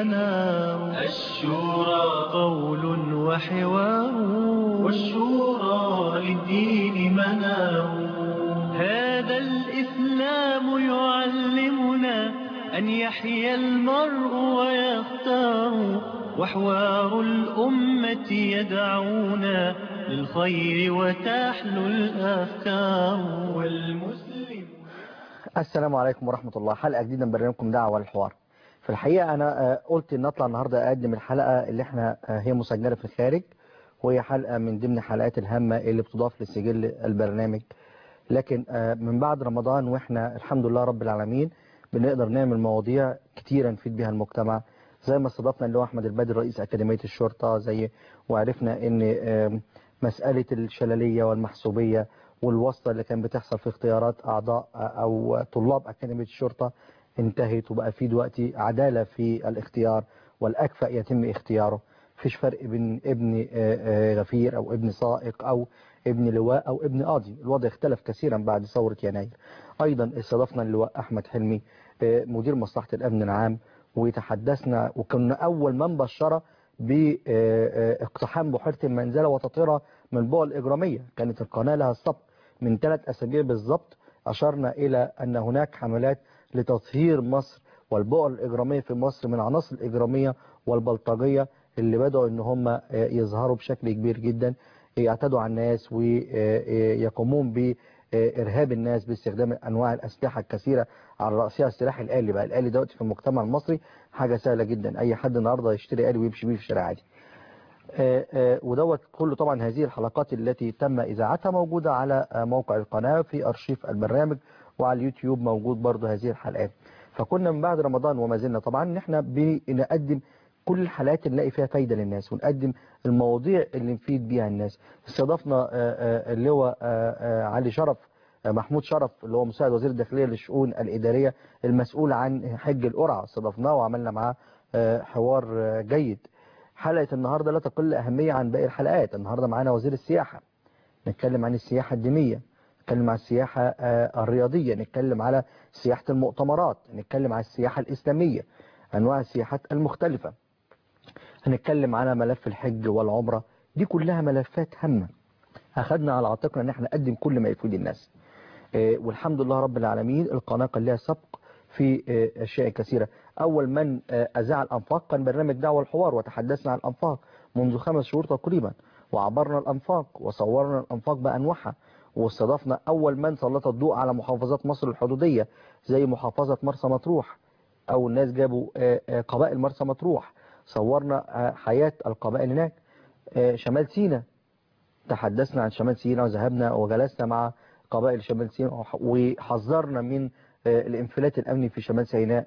منار الشورى قول وحوار والشورى للدين منار هذا الإسلام يعلمنا أن يحيا المرء ويختار وحوار الأمة يدعونا للخير وتحلو الأفكار والمسلم السلام عليكم ورحمة الله حلقة جديدة من برنامجكم دعوة للحوار في الحقيقة أنا آه، قلت إن أطلع النهاردة أقدم الحلقة اللي إحنا آه، هي مسجلة في الخارج وهي حلقة من ضمن حلقات الهامة اللي بتضاف لسجل البرنامج لكن آه، من بعد رمضان وإحنا الحمد لله رب العالمين بنقدر نعمل مواضيع كتيرة نفيد بها المجتمع زي ما استضفنا اللي هو أحمد البدر رئيس أكاديمية الشرطة زي وعرفنا إن آم، مسألة الشلالية والمحسوبية والواسطة اللي كان بتحصل في اختيارات أعضاء أو طلاب أكاديمية الشرطة انتهت وبقى في دلوقتي عدالة في الاختيار والأكفأ يتم اختياره فيش فرق بين ابن آه، آه، غفير أو ابن سائق أو ابن لواء أو ابن قاضي الوضع اختلف كثيرا بعد ثورة يناير أيضا استضفنا اللواء أحمد حلمي آه، مدير مصلحة الأمن العام وتحدثنا وكنا أول من بشر باقتحام بحيرة المنزلة وتطهيرها من البؤر الإجرامية كانت القناة لها السبق من ثلاث أسابيع بالضبط أشرنا إلى أن هناك حملات لتطهير مصر والبؤر الإجرامية في مصر من عناصر الإجرامية والبلطجية اللي بدأوا إن هم يظهروا بشكل كبير جدا يعتدوا على الناس ويقومون بإرهاب الناس باستخدام أنواع الأسلحة الكثيرة على رأسها السلاح الآلي بقى الآلي دلوقتي في المجتمع المصري حاجة سهلة جدا أي حد النهاردة يشتري آلي ويمشي بيه في الشارع عادي آه، آه، ودوت كله طبعا هذه الحلقات التي تم إذاعتها موجودة على آه، موقع القناة في أرشيف البرنامج وعلى اليوتيوب موجود برضو هذه الحلقات فكنا من بعد رمضان وما زلنا طبعا ان احنا بنقدم كل الحلقات اللي نلاقي فيها فايدة للناس ونقدم المواضيع اللي نفيد بيها الناس استضفنا آه، آه، اللي هو آه، آه، علي شرف آه، محمود شرف اللي هو مساعد وزير الداخلية للشؤون الإدارية المسؤول عن حج القرعة استضفناه وعملنا معاه آه، حوار آه، جيد حلقة النهاردة لا تقل أهمية عن باقي الحلقات النهاردة معانا وزير السياحة نتكلم عن السياحة الدينية نتكلم عن السياحة آه، الرياضية نتكلم على سياحة المؤتمرات نتكلم على السياحة الإسلامية أنواع السياحات المختلفة هنتكلم على ملف الحج والعمرة دي كلها ملفات هامة أخذنا على عاتقنا أن احنا نقدم كل ما يفيد الناس آه، والحمد لله رب العالمين القناة كان لها سبق في آه، أشياء كثيرة أول من آه، أذاع الأنفاق كان برنامج دعوة الحوار وتحدثنا عن الأنفاق منذ خمس شهور تقريبا وعبرنا الأنفاق وصورنا الأنفاق بأنواعها واستضفنا أول من سلط الضوء على محافظات مصر الحدودية زي محافظة مرسى مطروح أو الناس جابوا آه، آه، قبائل مرسى مطروح صورنا آه، حياة القبائل هناك آه، شمال سيناء تحدثنا عن شمال سيناء وذهبنا وجلسنا مع قبائل شمال سيناء وح- وحذرنا من آه، الانفلات الأمني في شمال سيناء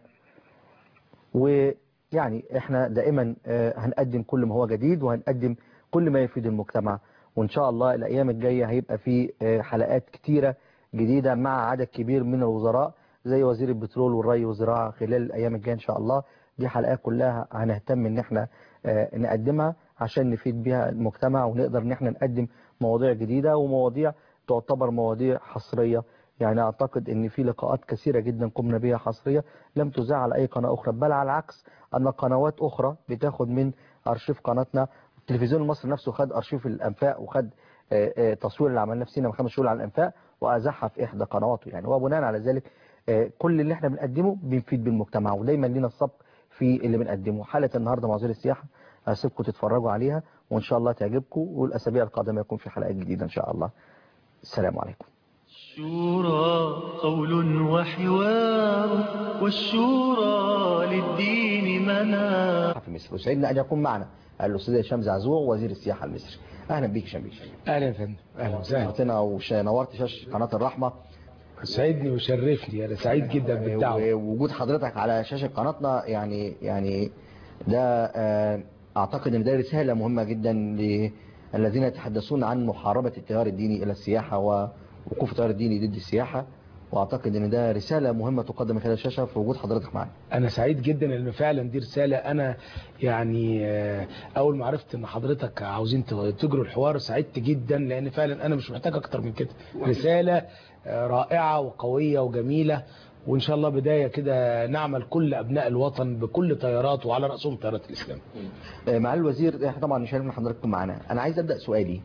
ويعني احنا دائما آه، هنقدم كل ما هو جديد وهنقدم كل ما يفيد المجتمع وان شاء الله الايام الجاية هيبقى في آه، حلقات كتيرة جديدة مع عدد كبير من الوزراء زي وزير البترول والري والزراعة خلال الايام الجاية ان شاء الله دي حلقات كلها هنهتم ان احنا آه، نقدمها عشان نفيد بيها المجتمع ونقدر ان احنا نقدم مواضيع جديدة ومواضيع تعتبر مواضيع حصرية يعني اعتقد ان في لقاءات كثيرة جدا قمنا بها حصرية لم تذاع على اي قناة اخرى بل على العكس ان قنوات اخرى بتاخد من ارشيف قناتنا التلفزيون المصري نفسه خد ارشيف الانفاق وخد آه، آه، تصوير اللي عملناه في سينا من خمس شهور على الانفاق واذاعها في احدى قنواته يعني وبناء على ذلك آه، كل اللي احنا بنقدمه بنفيد بالمجتمع ودايما لينا السبق في اللي بنقدمه حلقة النهارده مع وزير السياحة هسيبكم تتفرجوا عليها وان شاء الله تعجبكم والاسابيع القادمة يكون في حلقات جديدة ان شاء الله السلام عليكم الشورى قول وحوار والشورى للدين منار في مصر وسعدنا ان يكون معنا الاستاذ هشام زعزوع وزير السياحة المصري اهلا بيك هشام بيه اهلا يا فندم اهلا وسهلا نورتنا ونورت شاشة قناة الرحمة سعدني وشرفني انا سعيد جدا بالدعوه ووجود حضرتك على شاشة قناتنا يعني يعني ده آه، اعتقد ان ده رسالة مهمة جدا للذين يتحدثون عن محاربة التيار الديني الى السياحة ووقوف التيار الديني ضد السياحة واعتقد ان ده رسالة مهمة تقدم من خلال الشاشة في وجود حضرتك معنا انا سعيد جدا لان فعلا دي رساله انا يعني آه، اول ما عرفت ان حضرتك عاوزين تجروا الحوار سعدت جدا لان فعلا انا مش محتاج اكتر من كده رساله آه، رائعه وقويه وجميله وان شاء الله بدايه كده نعمل كل ابناء الوطن بكل طيارات وعلى راسهم طيارات الاسلام آه، معالي الوزير احنا طبعا مش عارف ان حضراتكم معانا انا عايز ابدا سؤالي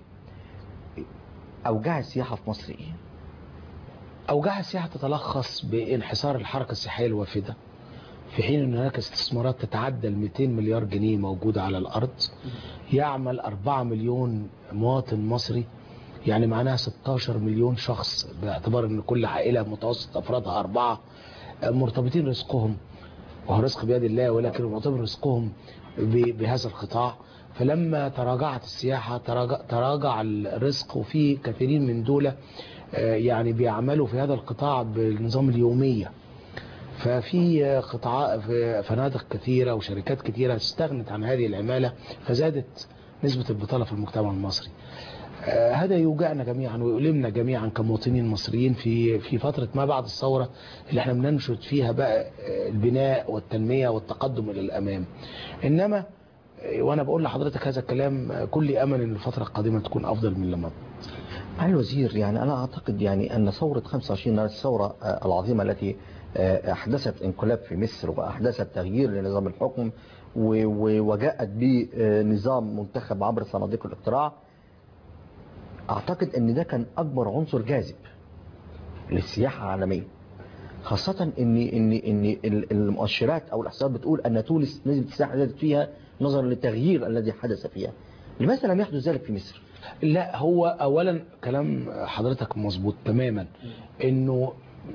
اوجاع السياحه في مصر ايه اوجاع السياحه تتلخص بانحسار الحركه السياحيه الوافده في حين ان هناك استثمارات تتعدى ال 200 مليار جنيه موجوده على الارض يعمل 4 مليون مواطن مصري يعني معناها 16 مليون شخص باعتبار ان كل عائله متوسط افرادها اربعه مرتبطين رزقهم وهو رزق بيد الله ولكن مرتبط رزقهم ب- بهذا القطاع فلما تراجعت السياحة تراجع, تراجع الرزق وفي كثيرين من دول آه، يعني بيعملوا في هذا القطاع بالنظام اليومية ففي قطاع في فنادق كثيرة وشركات كثيرة استغنت عن هذه العمالة فزادت نسبة البطالة في المجتمع المصري آه، هذا يوجعنا جميعا ويؤلمنا جميعا كمواطنين مصريين في في فترة ما بعد الثورة اللي احنا بننشد فيها بقى آه، البناء والتنمية والتقدم إلى الأمام إنما آه، وأنا بقول لحضرتك هذا الكلام آه، كل أمل إن الفترة القادمة تكون أفضل من لما معالي الوزير يعني أنا أعتقد يعني أن ثورة 25 يناير الثورة آه، العظيمة التي آه، أحدثت انقلاب في مصر وأحدثت تغيير لنظام الحكم و- و- وجاءت بنظام منتخب عبر صناديق الاقتراع أعتقد أن ده كان أكبر عنصر جاذب للسياحة العالمية خاصة ان ان ان ال- المؤشرات او الاحصائيات بتقول ان تونس نسبة السياحة زادت فيها نظرا للتغيير الذي حدث فيها. لماذا لم يحدث ذلك في مصر؟ لا هو اولا كلام حضرتك مظبوط تماما انه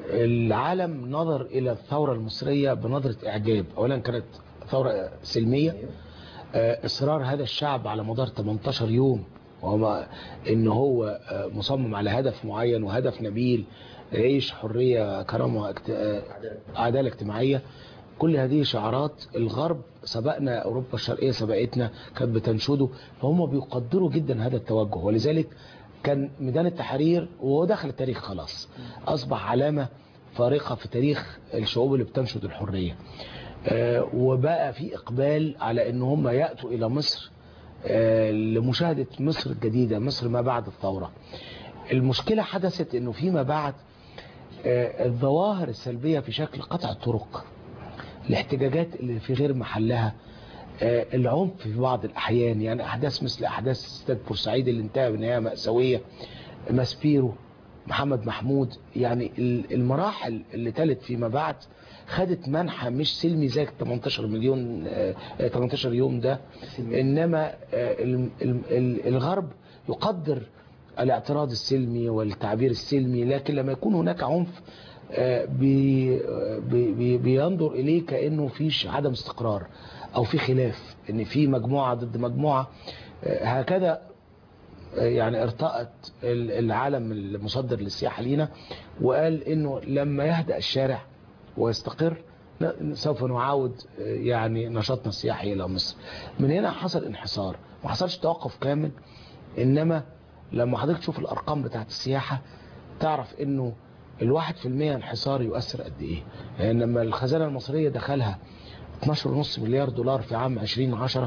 العالم نظر الى الثوره المصريه بنظره اعجاب اولا كانت ثوره سلميه آه، اصرار هذا الشعب على مدار 18 يوم وما ان هو آه، مصمم على هدف معين وهدف نبيل عيش حريه كرامه اجت- آه، عداله اجتماعيه كل هذه شعارات الغرب سبقنا اوروبا الشرقيه سبقتنا كانت بتنشده فهم بيقدروا جدا هذا التوجه ولذلك كان ميدان التحرير وهو دخل التاريخ خلاص اصبح علامه فارقه في تاريخ الشعوب اللي بتنشد الحريه آه، وبقى في اقبال على ان هم ياتوا الى مصر آه، لمشاهده مصر الجديده مصر ما بعد الثوره المشكله حدثت انه فيما بعد آه، الظواهر السلبيه في شكل قطع الطرق الاحتجاجات اللي في غير محلها آه، العنف في بعض الأحيان يعني أحداث مثل أحداث استاد بورسعيد اللي انتهى بنهاية مأساوية ماسبيرو محمد محمود يعني ال- المراحل اللي تلت فيما بعد خدت منحى مش سلمي زي ال 18 مليون آه، آه، 18 يوم ده انما آه، ال- ال- ال- الغرب يقدر الاعتراض السلمي والتعبير السلمي لكن لما يكون هناك عنف آه، بي بي بي بينظر اليه كانه فيش عدم استقرار او في خلاف ان في مجموعه ضد مجموعه آه، هكذا آه، يعني ارتأت ال- العالم المصدر للسياحه لينا وقال انه لما يهدأ الشارع ويستقر ن- سوف نعاود آه، يعني نشاطنا السياحي الى مصر من هنا حصل انحسار ما حصلش توقف كامل انما لما حضرتك تشوف الارقام بتاعت السياحه تعرف انه الواحد في المية انحسار يؤثر قد ايه يعني لما الخزانة المصرية دخلها 12.5 مليار دولار في عام 2010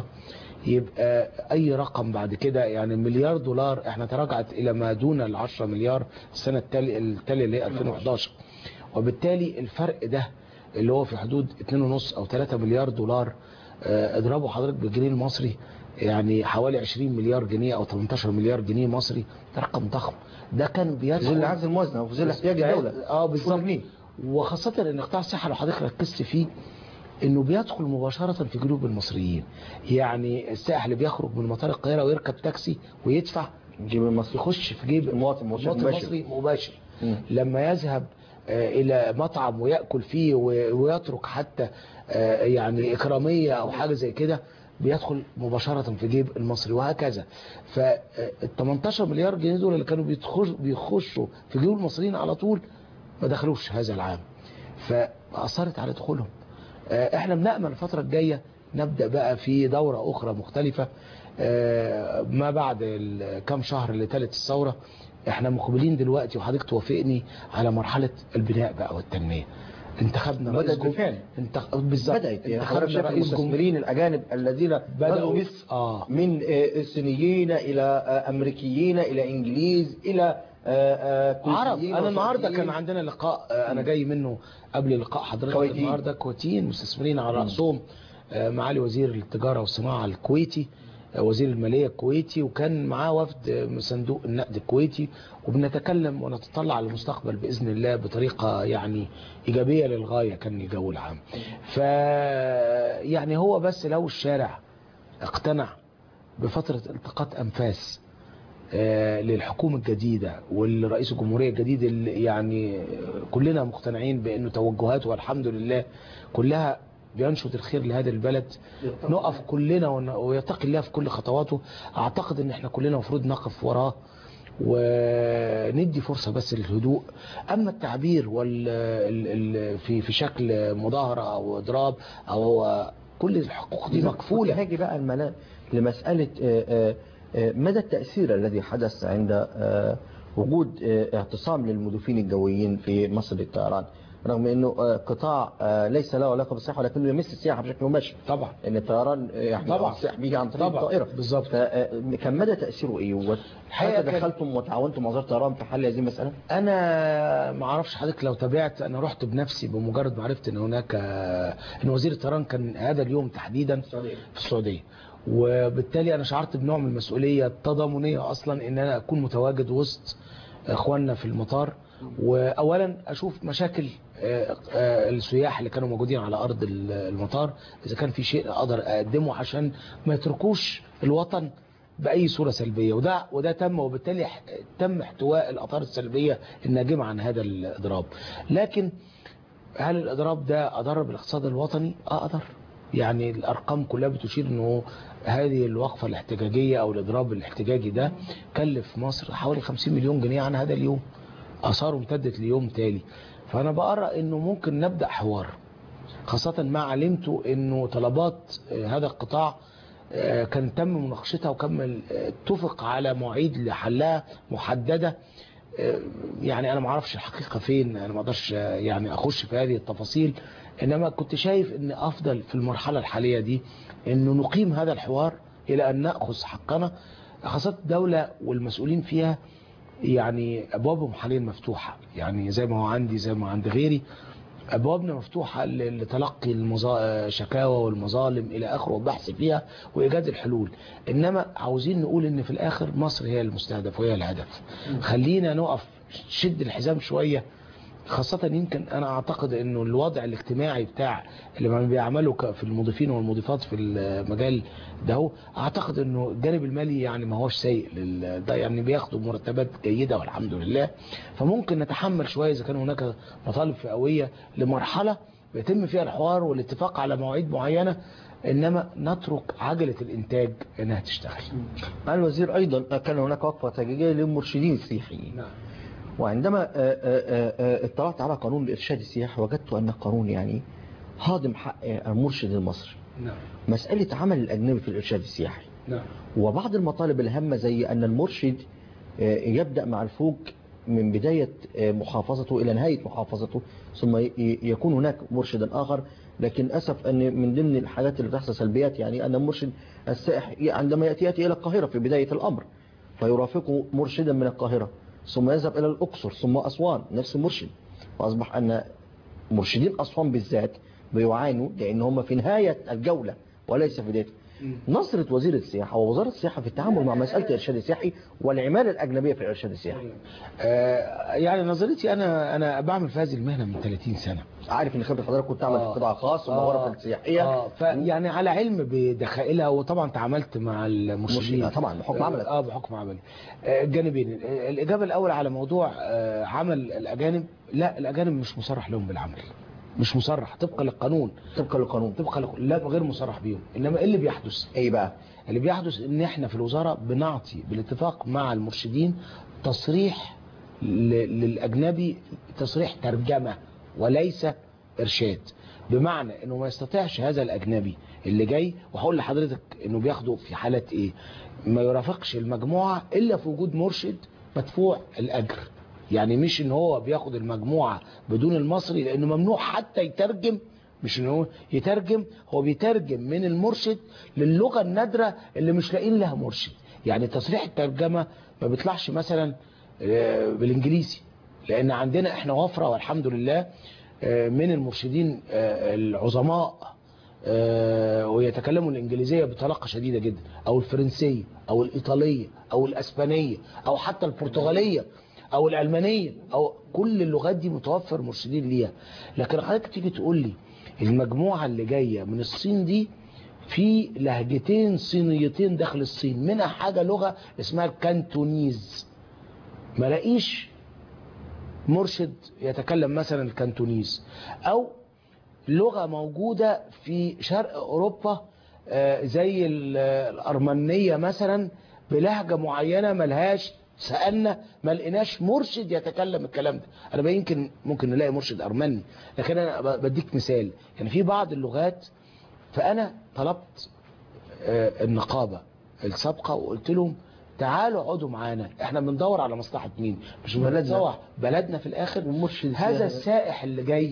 يبقى اي رقم بعد كده يعني مليار دولار احنا تراجعت الى ما دون ال 10 مليار السنة التالية التالية اللي هي 2011 وبالتالي الفرق ده اللي هو في حدود 2.5 او 3 مليار دولار آه، اضربه حضرتك بالجنيه المصري يعني حوالي 20 مليار جنيه او 18 مليار جنيه مصري ده رقم ضخم ده كان في ظل بيدخل عجز الموازنة وفي ظل احتياج الدولة اه بالظبط كل جنيه. وخاصة ان قطاع الصحة لو حضرتك ركزت فيه انه بيدخل مباشرة في جيوب المصريين يعني السائح اللي بيخرج من مطار القاهرة ويركب تاكسي ويدفع جيب المصري يخش في جيب المواطن مباشر المواطن مباشر. المصري مباشر مم. لما يذهب آه، الى مطعم ويأكل فيه و- ويترك حتى آه، يعني اكرامية او حاجة زي كده بيدخل مباشرة في جيب المصري وهكذا فال 18 مليار جنيه دول اللي كانوا بيتخش- بيخشوا في جيوب المصريين على طول ما دخلوش هذا العام فأثرت على دخولهم آه، احنا بنأمل الفترة الجاية نبدأ بقى في دورة أخرى مختلفة آه، ما بعد ال- كام شهر اللي تلت الثورة احنا مقبلين دلوقتي وحضرتك توافقني على مرحلة البناء بقى والتنمية انتخبنا رئيس بدأت جم- بالفعل. انتخ... بالظبط بدأت يعني حضرتك انتخبنا شايف رئيس جم... المستثمرين الأجانب الذين بدأوا بدأوا مصر اه من آه، صينيين إلى آه، أمريكيين إلى إنجليز إلى آه، آه، عرب كويتيين انا النهارده وسعوديين. كان عندنا لقاء آه، انا جاي منه قبل لقاء حضرتك كويتيين. النهارده كويتيين مستثمرين على راسهم آه، معالي وزير التجاره والصناعه الكويتي آه، وزير الماليه الكويتي وكان معاه وفد آه، من صندوق النقد الكويتي وبنتكلم ونتطلع للمستقبل باذن الله بطريقه يعني ايجابيه للغايه كان الجو العام ف يعني هو بس لو الشارع اقتنع بفتره التقاط انفاس آه، للحكومة الجديدة والرئيس الجمهورية الجديد اللي يعني كلنا مقتنعين بأنه توجهاته والحمد لله كلها بينشط الخير لهذا البلد نقف كلنا ون- ويتقي الله في كل خطواته أعتقد أن احنا كلنا المفروض نقف وراه وندي فرصة بس للهدوء أما التعبير وال ال- ال- في في شكل مظاهرة أو إضراب أو كل الحقوق دي مكفولة هاجي بقى الملا... لمسألة آه، آه، آه، مدى التأثير الذي حدث عند آه، وجود آه، اعتصام للمضيفين الجويين في مصر للطيران رغم انه آه، قطاع آه، ليس له علاقه بالصحه ولكنه يمس السياحه بشكل مباشر طبعا ان الطيران آه، يعني طبعا. السياح بيجي عن طريق طبعا. الطائره بالظبط. فكان مدى تاثيره ايه؟ وهل الحقيقة كان- تدخلتم وتعاونتم مع وزاره الطيران في حل هذه المساله؟ انا ما اعرفش حضرتك لو تابعت انا رحت بنفسي بمجرد ما عرفت ان هناك ان وزير الطيران كان هذا اليوم تحديدا في السعوديه وبالتالي انا شعرت بنوع من المسؤوليه التضامنيه اصلا ان انا اكون متواجد وسط اخواننا في المطار واولا اشوف مشاكل آه، آه، السياح اللي كانوا موجودين على ارض ال- المطار اذا كان في شيء اقدر اقدمه عشان ما يتركوش الوطن باي صوره سلبيه وده وده تم وبالتالي ح- تم احتواء الاثار السلبيه الناجمه عن هذا الاضراب لكن هل الاضراب ده اضر بالاقتصاد الوطني اه اضر يعني الارقام كلها بتشير انه هذه الوقفه الاحتجاجيه او الاضراب الاحتجاجي ده كلف مصر حوالي 50 مليون جنيه عن هذا اليوم اثاره امتدت ليوم تالي فانا بقرا انه ممكن نبدا حوار خاصة ما علمت انه طلبات آه، هذا القطاع آه، كان تم مناقشتها وكان آه، اتفق على مواعيد لحلها محددة آه، يعني انا ما اعرفش الحقيقة فين انا ما اقدرش آه، يعني اخش في هذه التفاصيل انما كنت شايف ان افضل في المرحلة الحالية دي انه نقيم هذا الحوار الى ان نأخذ حقنا خاصة الدولة والمسؤولين فيها يعني ابوابهم حاليا مفتوحة يعني زي ما هو عندي زي ما عند غيري ابوابنا مفتوحه ل- لتلقي المظا- شكاوى والمظالم الى اخره والبحث فيها وايجاد الحلول انما عاوزين نقول ان في الاخر مصر هي المستهدف وهي الهدف خلينا نقف شد الحزام شويه خاصة يمكن أنا أعتقد أنه الوضع الاجتماعي بتاع اللي ما بيعملوا ك- في المضيفين والمضيفات في المجال ده هو أعتقد أنه الجانب المالي يعني ما هوش سيء لل- ده يعني بياخدوا مرتبات جيدة والحمد لله فممكن نتحمل شوية إذا كان هناك مطالب فئوية لمرحلة يتم فيها الحوار والاتفاق على مواعيد معينة إنما نترك عجلة الإنتاج إنها تشتغل مع الوزير ايضا كان هناك وقفه احتجاجيه للمرشدين السياحيين نعم وعندما آه، آه، آه، آه، اطلعت على قانون الإرشاد السياحي وجدت أن القانون يعني هاضم حق المرشد المصري نعم مسألة عمل الأجنبي في الإرشاد السياحي نعم وبعض المطالب الهامة زي أن المرشد آه، يبدأ مع الفوج من بداية آه، محافظته إلى نهاية محافظته ثم ي- يكون هناك مرشد آخر لكن أسف أن من ضمن الحاجات اللي تحصل سلبيات يعني أن المرشد السائح عندما يأتي يأتي إلى القاهرة في بداية الأمر فيرافقه مرشدا من القاهرة ثم يذهب إلى الأقصر ثم أسوان نفس المرشد وأصبح أن مرشدين أسوان بالذات بيعانوا لأن هم في نهاية الجولة وليس في بداية نظرة وزير السياحة ووزارة السياحة في التعامل مع مسألة الإرشاد السياحي والعمالة الأجنبية في الإرشاد السياحي آه، يعني نظرتي أنا أنا بعمل في هذه المهنة من 30 سنة عارف ان خبره حضرتك كنت تعمل في آه. قطاع خاص آه. وغرف السياحيه اه فيعني على علم بدخائلها وطبعا تعاملت مع المرشدين مرشد- طبعا، بحكم عملك. اه بحكم عملي آه، الجانبين آه، الاجابه الاول على موضوع آه، عمل الاجانب لا الاجانب مش مصرح لهم بالعمل مش مصرح طبقا للقانون طبقا للقانون طبقا لق- لا غير مصرح بيهم انما ايه اللي بيحدث ايه بقى اللي بيحدث ان احنا في الوزاره بنعطي بالاتفاق مع المرشدين تصريح ل- للاجنبي تصريح ترجمه وليس ارشاد بمعنى انه ما يستطيعش هذا الاجنبي اللي جاي وهقول لحضرتك انه بياخده في حالة ايه ما يرافقش المجموعه الا في وجود مرشد مدفوع الاجر يعني مش ان هو بياخد المجموعه بدون المصري لانه ممنوع حتى يترجم مش ان هو يترجم هو بيترجم من المرشد للغه النادره اللي مش لاقيين لها مرشد يعني تصريح الترجمه ما بيطلعش مثلا آه، بالانجليزي لان عندنا احنا وفره والحمد لله آه، من المرشدين آه، العظماء آه، ويتكلموا الانجليزيه بطلاقه شديده جدا او الفرنسيه او الايطاليه او الاسبانيه او حتى البرتغاليه او الالمانيه او كل اللغات دي متوفر مرشدين ليها لكن حضرتك تيجي تقول لي المجموعه اللي جايه من الصين دي في لهجتين صينيتين داخل الصين منها حاجه لغه اسمها الكانتونيز ما لاقيش مرشد يتكلم مثلا الكانتونيز او لغة موجودة في شرق أوروبا آه، زي ال- الأرمنية مثلا بلهجة معينة ملهاش سألنا ما لقيناش مرشد يتكلم الكلام ده أنا بقى يمكن ممكن نلاقي مرشد أرمني لكن أنا ب- بديك مثال يعني في بعض اللغات فأنا طلبت آه، النقابة السابقة وقلت لهم تعالوا اقعدوا معانا احنا بندور على مصلحة مين مش بلدنا. بلدنا بلدنا في الاخر ومرشد هذا سياحي. السائح اللي جاي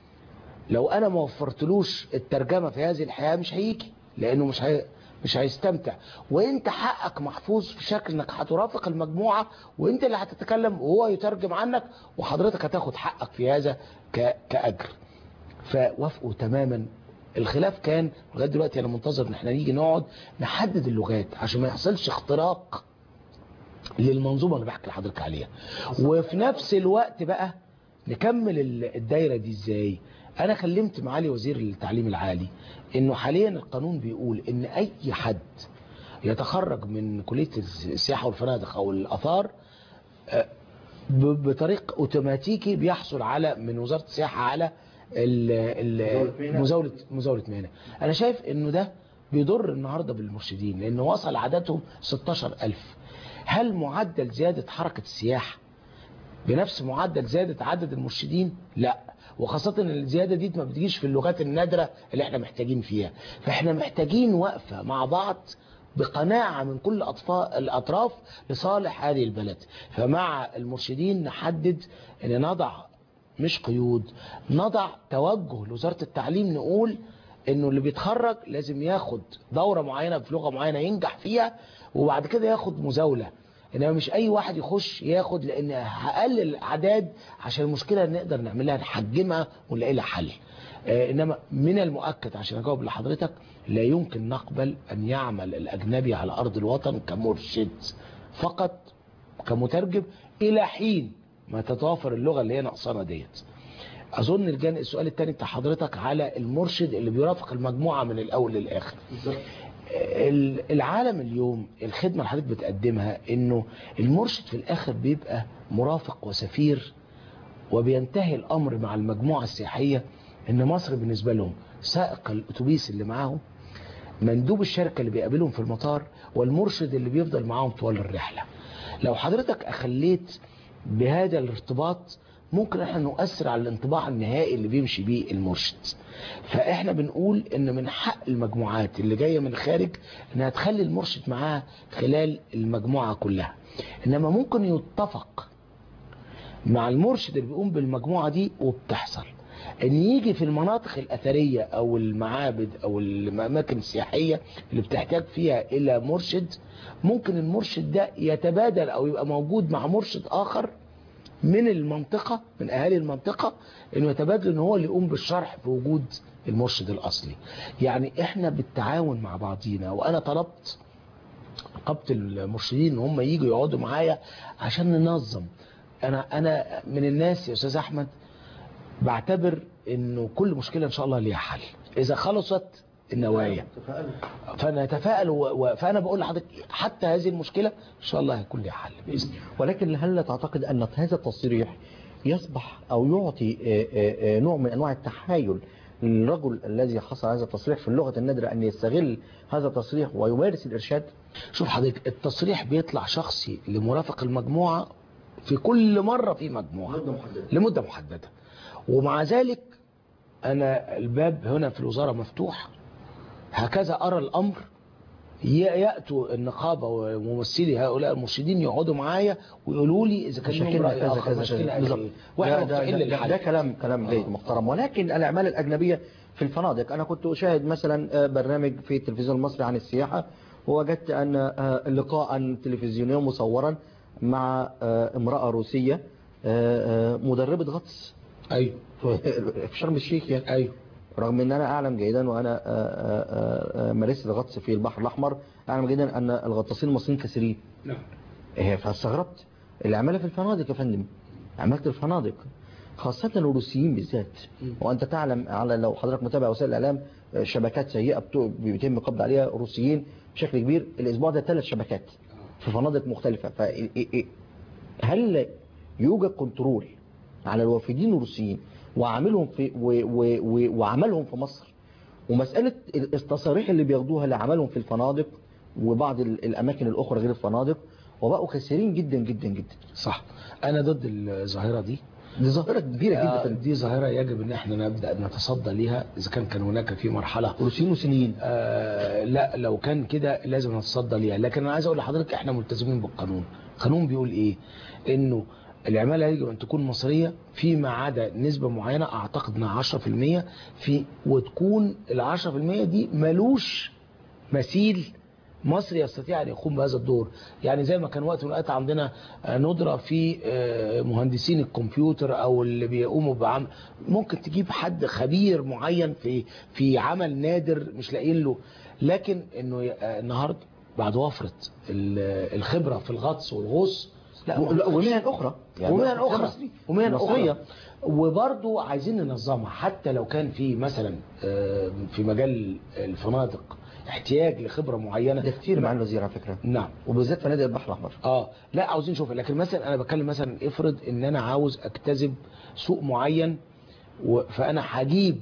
لو انا ما وفرتلوش الترجمه في هذه الحياه مش هيجي لانه مش هي... مش هيستمتع وانت حقك محفوظ في شكل انك هترافق المجموعه وانت اللي هتتكلم وهو يترجم عنك وحضرتك هتاخد حقك في هذا ك... كاجر فوافقوا تماما الخلاف كان لغايه دلوقتي انا منتظر ان احنا نيجي نقعد نحدد اللغات عشان ما يحصلش اختراق للمنظومه اللي بحكي لحضرتك عليها وفي نفس الوقت بقى نكمل ال- الدايره دي ازاي انا كلمت معالي وزير التعليم العالي انه حاليا القانون بيقول ان اي حد يتخرج من كليه السياحه والفنادق او الاثار آه، ب- بطريق اوتوماتيكي بيحصل على من وزاره السياحه على ال- مزاولة ال- مهنة. مزاوله مزاوله مهنه انا شايف انه ده بيضر النهارده بالمرشدين لان وصل عددهم 16000 هل معدل زياده حركه السياحه بنفس معدل زيادة عدد المرشدين لا وخاصة ان الزيادة دي ما بتجيش في اللغات النادرة اللي احنا محتاجين فيها فاحنا محتاجين وقفة مع بعض بقناعة من كل أطفال الأطراف لصالح هذه البلد فمع المرشدين نحدد ان نضع مش قيود نضع توجه لوزارة التعليم نقول انه اللي بيتخرج لازم ياخد دورة معينة في لغة معينة ينجح فيها وبعد كده ياخد مزاولة انما مش اي واحد يخش ياخد لان هقلل الاعداد عشان المشكله نقدر نعملها نحجمها ونلاقي لها حل آه، انما من المؤكد عشان اجاوب لحضرتك لا يمكن نقبل ان يعمل الاجنبي على ارض الوطن كمرشد فقط كمترجم الى حين ما تتوافر اللغه اللي هي ناقصانا ديت اظن الجان السؤال الثاني بتاع حضرتك على المرشد اللي بيرافق المجموعه من الاول للاخر ال- العالم اليوم الخدمة اللي حضرتك بتقدمها انه المرشد في الاخر بيبقى مرافق وسفير وبينتهي الامر مع المجموعة السياحية ان مصر بالنسبة لهم سائق الاتوبيس اللي معاهم مندوب الشركة اللي بيقابلهم في المطار والمرشد اللي بيفضل معاهم طوال الرحلة لو حضرتك اخليت بهذا الارتباط ممكن احنا نؤثر على الانطباع النهائي اللي بيمشي بيه المرشد فاحنا بنقول ان من حق المجموعات اللي جايه من الخارج انها تخلي المرشد معاها خلال المجموعه كلها انما ممكن يتفق مع المرشد اللي بيقوم بالمجموعه دي وبتحصل ان يجي في المناطق الاثريه او المعابد او الاماكن السياحيه اللي بتحتاج فيها الى مرشد ممكن المرشد ده يتبادل او يبقى موجود مع مرشد اخر من المنطقة من أهالي المنطقة إنه يتبادل إن هو اللي يقوم بالشرح في وجود المرشد الأصلي يعني إحنا بالتعاون مع بعضينا وأنا طلبت نقابة المرشدين إن هم يجوا يقعدوا معايا عشان ننظم أنا أنا من الناس يا أستاذ أحمد بعتبر إنه كل مشكلة إن شاء الله ليها حل إذا خلصت النوايا فنتفائل و... و... فأنا بقول لحضرتك حتى هذه المشكلة إن شاء الله هيكون ليها حل بإذن الله ولكن هل لا تعتقد أن هذا التصريح يصبح أو يعطي آه، آه، آه، نوع من أنواع التحايل للرجل الذي حصل هذا التصريح في اللغة النادرة أن يستغل هذا التصريح ويمارس الإرشاد شوف حضرتك التصريح بيطلع شخصي لمرافق المجموعة في كل مرة في مجموعة لمدة محددة ومع ذلك أنا الباب هنا في الوزارة مفتوح هكذا أرى الأمر ي- يأتوا النقابة وممثلي هؤلاء المرشدين يقعدوا معايا ويقولوا لي إذا كان لهم مشاكلنا رأي كذا آخر كذا مشاكلنا كذا إيه. بالظبط واحنا ده, ده, مفتوحين ده, للحل ده كلام كلام جيد آه. محترم ولكن الأعمال الأجنبية في الفنادق أنا كنت أشاهد مثلا آه، برنامج في التلفزيون المصري عن السياحة ووجدت أن آه، لقاء تلفزيونيا مصورا مع آه، امرأة روسية آه، آه، مدربة غطس ايوه في في شرم الشيخ يعني ايوه رغم ان انا اعلم جيدا وانا آه، آه، آه، مارست الغطس في البحر الاحمر اعلم جيدا ان الغطاسين المصريين كثيرين نعم هي فاستغربت اللي عملها في الفنادق يا فندم عملت الفنادق خاصة الروسيين بالذات مم. وانت تعلم على لو حضرتك متابع وسائل الاعلام آه، شبكات سيئة بتو- بيتم القبض عليها روسيين بشكل كبير الاسبوع ده ثلاث شبكات في فنادق مختلفة فهل يوجد كنترول على الوافدين الروسيين وعملهم في و و و وعملهم في مصر ومسألة التصاريح اللي بياخدوها لعملهم في الفنادق وبعض ال- الأماكن الأخرى غير الفنادق وبقوا كثيرين جدا جدا جدا صح انا ضد الظاهره دي دي ظاهرة كبيرة آه، جدا دي ظاهره يجب ان احنا نبدا نتصدى ليها اذا كان كان هناك في مرحله روسيين وصينيين آه لا لو كان كده لازم نتصدى ليها لكن انا عايز اقول لحضرتك احنا ملتزمين بالقانون القانون بيقول ايه انه العماله يجب ان تكون مصريه فيما عدا نسبه معينه اعتقد انها 10% في وتكون ال 10% دي ملوش مثيل مصري يستطيع ان يقوم بهذا الدور يعني زي ما كان وقت من الاوقات عندنا آه، ندره في آه، مهندسين الكمبيوتر او اللي بيقوموا بعمل ممكن تجيب حد خبير معين في في عمل نادر مش لاقيين له لكن انه ي- آه، النهارده بعد وفره ال- الخبره في الغطس والغوص لا و- لا، ومهن أخرى ومهن اخرى مصري. ومهن مصرية. اخرى وبرضو عايزين ننظمها حتى لو كان في مثلا آه، في مجال الفنادق احتياج لخبره معينه ده كتير مع الوزير على فكرة نعم وبالذات فنادق البحر الأحمر اه لا عاوزين نشوف لكن مثلا انا بتكلم مثلا افرض ان انا عاوز اجتذب سوق معين و- فانا هجيب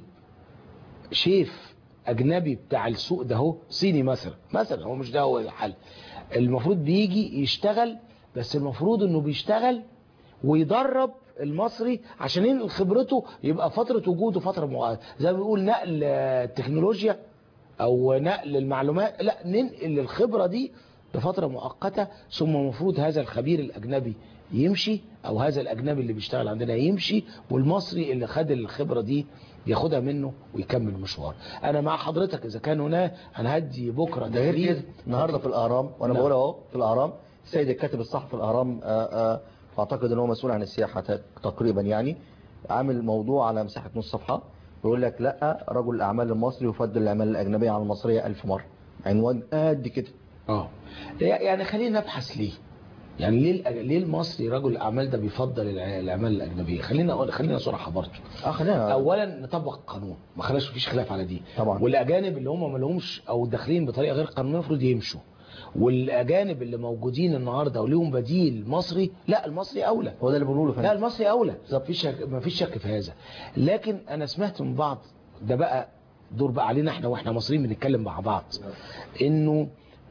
شيف اجنبي بتاع السوق ده هو صيني مثلا مثلا هو مش ده هو الحل المفروض بيجي يشتغل بس المفروض انه بيشتغل ويدرب المصري عشان ينقل خبرته يبقى فترة وجوده فترة معينة زي ما بيقول نقل آه، التكنولوجيا او نقل المعلومات لا ننقل الخبرة دي لفترة مؤقتة ثم المفروض هذا الخبير الاجنبي يمشي او هذا الاجنبي اللي بيشتغل عندنا يمشي والمصري اللي خد الخبرة دي ياخدها منه ويكمل مشوار انا مع حضرتك اذا كان هنا انا هدي بكره ده غير تدريب كده النهارده في الأهرام وأنا نعم. بقول أهو في الأهرام السيد الكاتب الصحفي في الأهرام آه، آه، أعتقد إن هو مسؤول عن السياحة ت- تقريبا يعني عامل موضوع على مساحة نص صفحة بيقول لك لا رجل الأعمال المصري يفضل الأعمال الأجنبية على المصرية ألف مرة عنوان قد كده اه يعني خلينا نبحث ليه يعني ليه الأج- ليه المصري رجل الاعمال ده بيفضل الع- الاعمال الاجنبيه خلينا اقول خلينا صراحه برضه اه خلينا اولا نطبق القانون ما خلاش مفيش خلاف على دي طبعا. والاجانب اللي هم ما لهمش او داخلين بطريقه غير قانونيه المفروض يمشوا والاجانب اللي موجودين النهارده وليهم بديل مصري لا المصري اولى هو ده اللي بنقوله لا فندم المصري اولى مفيش شك مفيش شك في هذا لكن انا سمعت من بعض ده بقى دور بقى علينا احنا واحنا مصريين بنتكلم مع بعض انه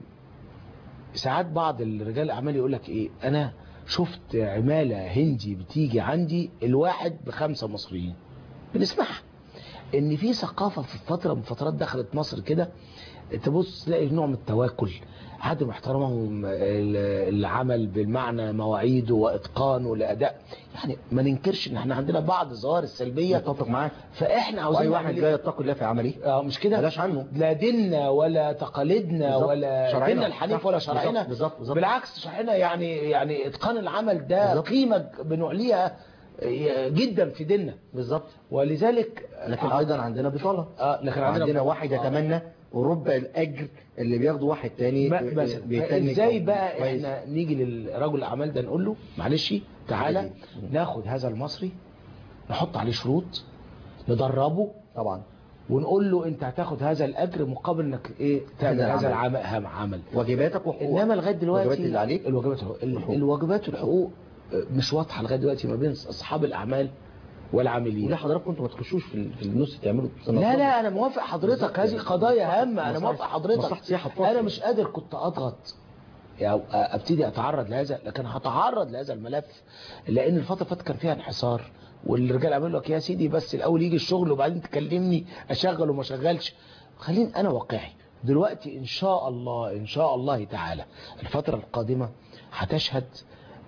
ساعات بعض الرجال الاعمال يقول لك ايه انا شفت عماله هندي بتيجي عندي الواحد بخمسه مصريين بنسمعها ان في ثقافه في فتره من فترات دخلت مصر كده تبص تلاقي نوع من التواكل عدم احترامهم ال- العمل بالمعنى مواعيده واتقانه لاداء يعني ما ننكرش ان احنا عندنا بعض الظواهر السلبيه اتفق معاك فاحنا واي عاوزين واحد نعمل لا إيه؟ يتقي الله في عمله اه مش كده بلاش عنه لا ديننا ولا تقاليدنا بالظبط. ولا شرعنا. ديننا الحنيف صح. ولا بالظبط. شرعنا بالظبط. بالظبط. بالعكس شرعنا يعني يعني اتقان العمل ده بالظبط. قيمه بنعليها جدا في ديننا بالظبط ولذلك لكن ايضا عندنا بطاله اه لكن عندنا, عندنا واحد آه. يتمنى ربع الاجر اللي بياخده واحد تاني ما- بي- بس بيتنك ازاي أو بقى كويس. احنا نيجي للرجل الاعمال ده نقول له معلش تعالى عادي. ناخد هذا المصري نحط عليه شروط ندربه طبعا ونقول له انت هتاخد هذا الاجر مقابل انك ايه تعمل هذا هذا العمل. العمل عمل واجباتك وحقوقك انما لغايه دلوقتي الواجبات اللي عليك الواجبات والحقوق. ال- والحقوق. الواجبات والحقوق مش واضحه لغايه دلوقتي ما بين اصحاب الاعمال والعاملين وليه حضرتك كنتوا ما تخشوش في ال- في النص تعملوا لا لا انا موافق حضرتك هذه قضايا هامه انا مصلحة- موافق حضرتك مصلحة سياحة في مصر. انا مش قادر كنت اضغط يعني ابتدي اتعرض لهذا لكن هتعرض لهذا الملف لان الفتره اللي فاتت كان فيها انحصار والرجال عملوا لك يا سيدي بس الاول يجي الشغل وبعدين تكلمني اشغل وما اشغلش خليني انا واقعي دلوقتي ان شاء الله ان شاء الله تعالى الفتره القادمه هتشهد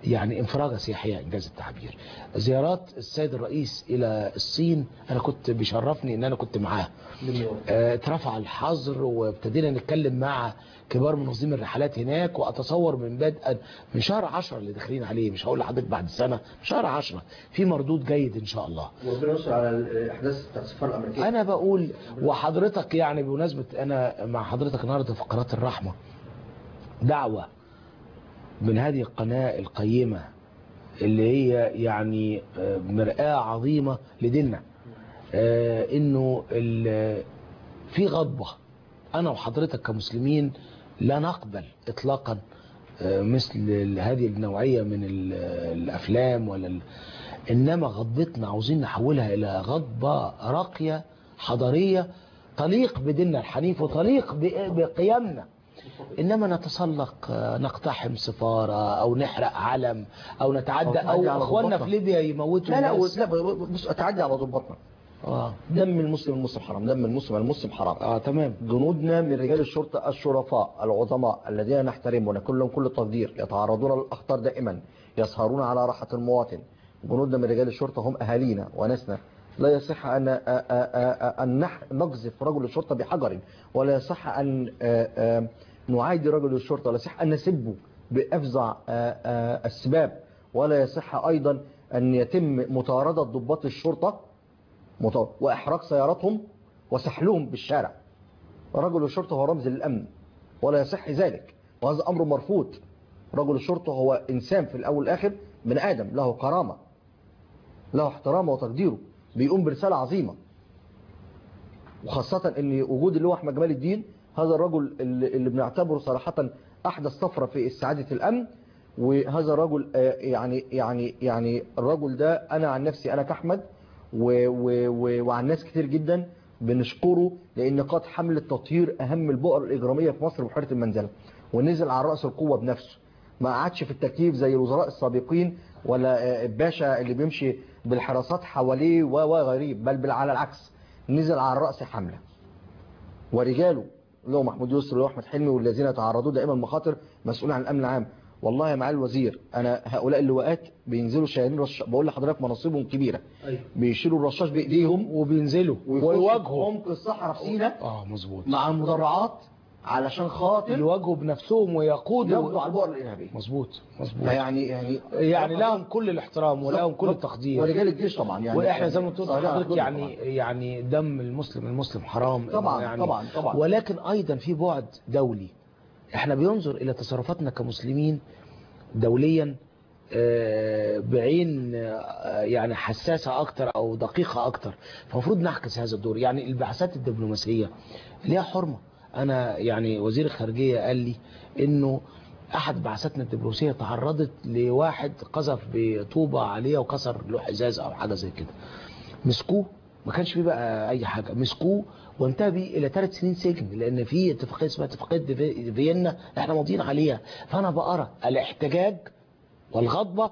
يعني انفراجة سياحية إنجاز التعبير زيارات السيد الرئيس إلى الصين أنا كنت بيشرفني إن أنا كنت معاه آه، اترفع الحظر وابتدينا نتكلم مع كبار منظمين الرحلات هناك واتصور من بدءا من شهر 10 اللي داخلين عليه مش هقول لحضرتك بعد سنه شهر 10 في مردود جيد ان شاء الله وربنا يستر على الاحداث بتاعت السفاره الامريكيه انا بقول وحضرتك يعني بمناسبه انا مع حضرتك النهارده في قناه الرحمه دعوه من هذه القناه القيمه اللي هي يعني آه، مرآة عظيمة لديننا آه، انه ال- في غضبة انا وحضرتك كمسلمين لا نقبل اطلاقا آه، مثل ال- هذه النوعية من ال- الافلام ولا ال- انما غضبتنا عاوزين نحولها الى غضبة راقية حضارية تليق بديننا الحنيف وتليق ب- بقيمنا انما نتسلق آه، نقتحم سفارة او نحرق علم او نتعدى أو نتعدى او على اخواننا ضباطنا. في ليبيا يموتوا لا لا الناس. لا بص اتعدى على ضباطنا اه دم المسلم المسلم حرام دم المسلم المسلم حرام اه تمام جنودنا من رجال الشرطة الشرفاء العظماء الذين نحترمهم ونكون لهم كل التقدير يتعرضون للأخطار دائما يسهرون على راحة المواطن جنودنا من رجال الشرطة هم أهالينا وناسنا لا يصح أن أ- أ- أ- أن نح- نقذف رجل الشرطة بحجر ولا يصح أن أ- أ- نعادي رجل الشرطة ولا يصح أن نسبه بأفظع أ- أ- السباب ولا يصح أيضا أن يتم مطاردة ضباط الشرطة مط- وإحراق سياراتهم وسحلهم بالشارع رجل الشرطة هو رمز للأمن ولا يصح ذلك وهذا أمر مرفوض رجل الشرطة هو إنسان في الأول والآخر بني آدم له كرامة له احترامه وتقديره بيقوم برسالة عظيمة وخاصة ان وجود اللواء احمد جمال الدين هذا الرجل اللي اللي بنعتبره صراحة احدث طفرة في استعادة الامن وهذا الرجل آه، يعني يعني يعني الرجل ده انا عن نفسي انا كاحمد و- و- و- وعن ناس كتير جدا بنشكره لان قاد حملة تطهير اهم البؤر الاجرامية في مصر بحيرة المنزلة ونزل على رأس القوة بنفسه ما قعدش في التكييف زي الوزراء السابقين ولا آه، الباشا اللي بيمشي بالحراسات حواليه و- وغريب بل بل على العكس نزل على الرأس حملة ورجاله اللي هو محمود يسر واللي هو احمد حلمي والذين يتعرضوا دائما مخاطر مسؤولين عن الامن العام والله يا معالي الوزير انا هؤلاء اللواءات بينزلوا شايلين رش بقول لحضرتك مناصبهم كبيره بيشيلوا الرشاش بايديهم وبينزلوا ويواجهوا ويواجهوا عمق الصحراء في سيناء اه مظبوط مع المدرعات علشان خاطر يواجهوا بنفسهم ويقودوا يقضوا على البؤر الارهابيه مظبوط مظبوط يعني يعني يعني لهم كل الاحترام ولهم كل التقدير ورجال الجيش طبعا يعني واحنا زي ما قلت صالحة لحضرتك دول يعني طبعاً. يعني دم المسلم المسلم حرام طبعاً، يعني طبعاً، طبعاً. ولكن ايضا في بعد دولي احنا بينظر الى تصرفاتنا كمسلمين دوليا آه، بعين آه، يعني حساسة أكتر أو دقيقة أكتر فالمفروض نعكس هذا الدور يعني البعثات الدبلوماسية ليها حرمة أنا يعني وزير الخارجية قال لي إنه أحد بعثاتنا الدبلوماسية تعرضت لواحد قذف بطوبة عليه وكسر له حزاز أو حاجة زي كده مسكوه ما كانش فيه بقى أي حاجة مسكوه وانتهى بيه إلى ثلاث سنين سجن لأن في اتفاقية اسمها اتفاقية في- فيينا احنا ماضيين عليها فأنا بقرا الاحتجاج والغضبة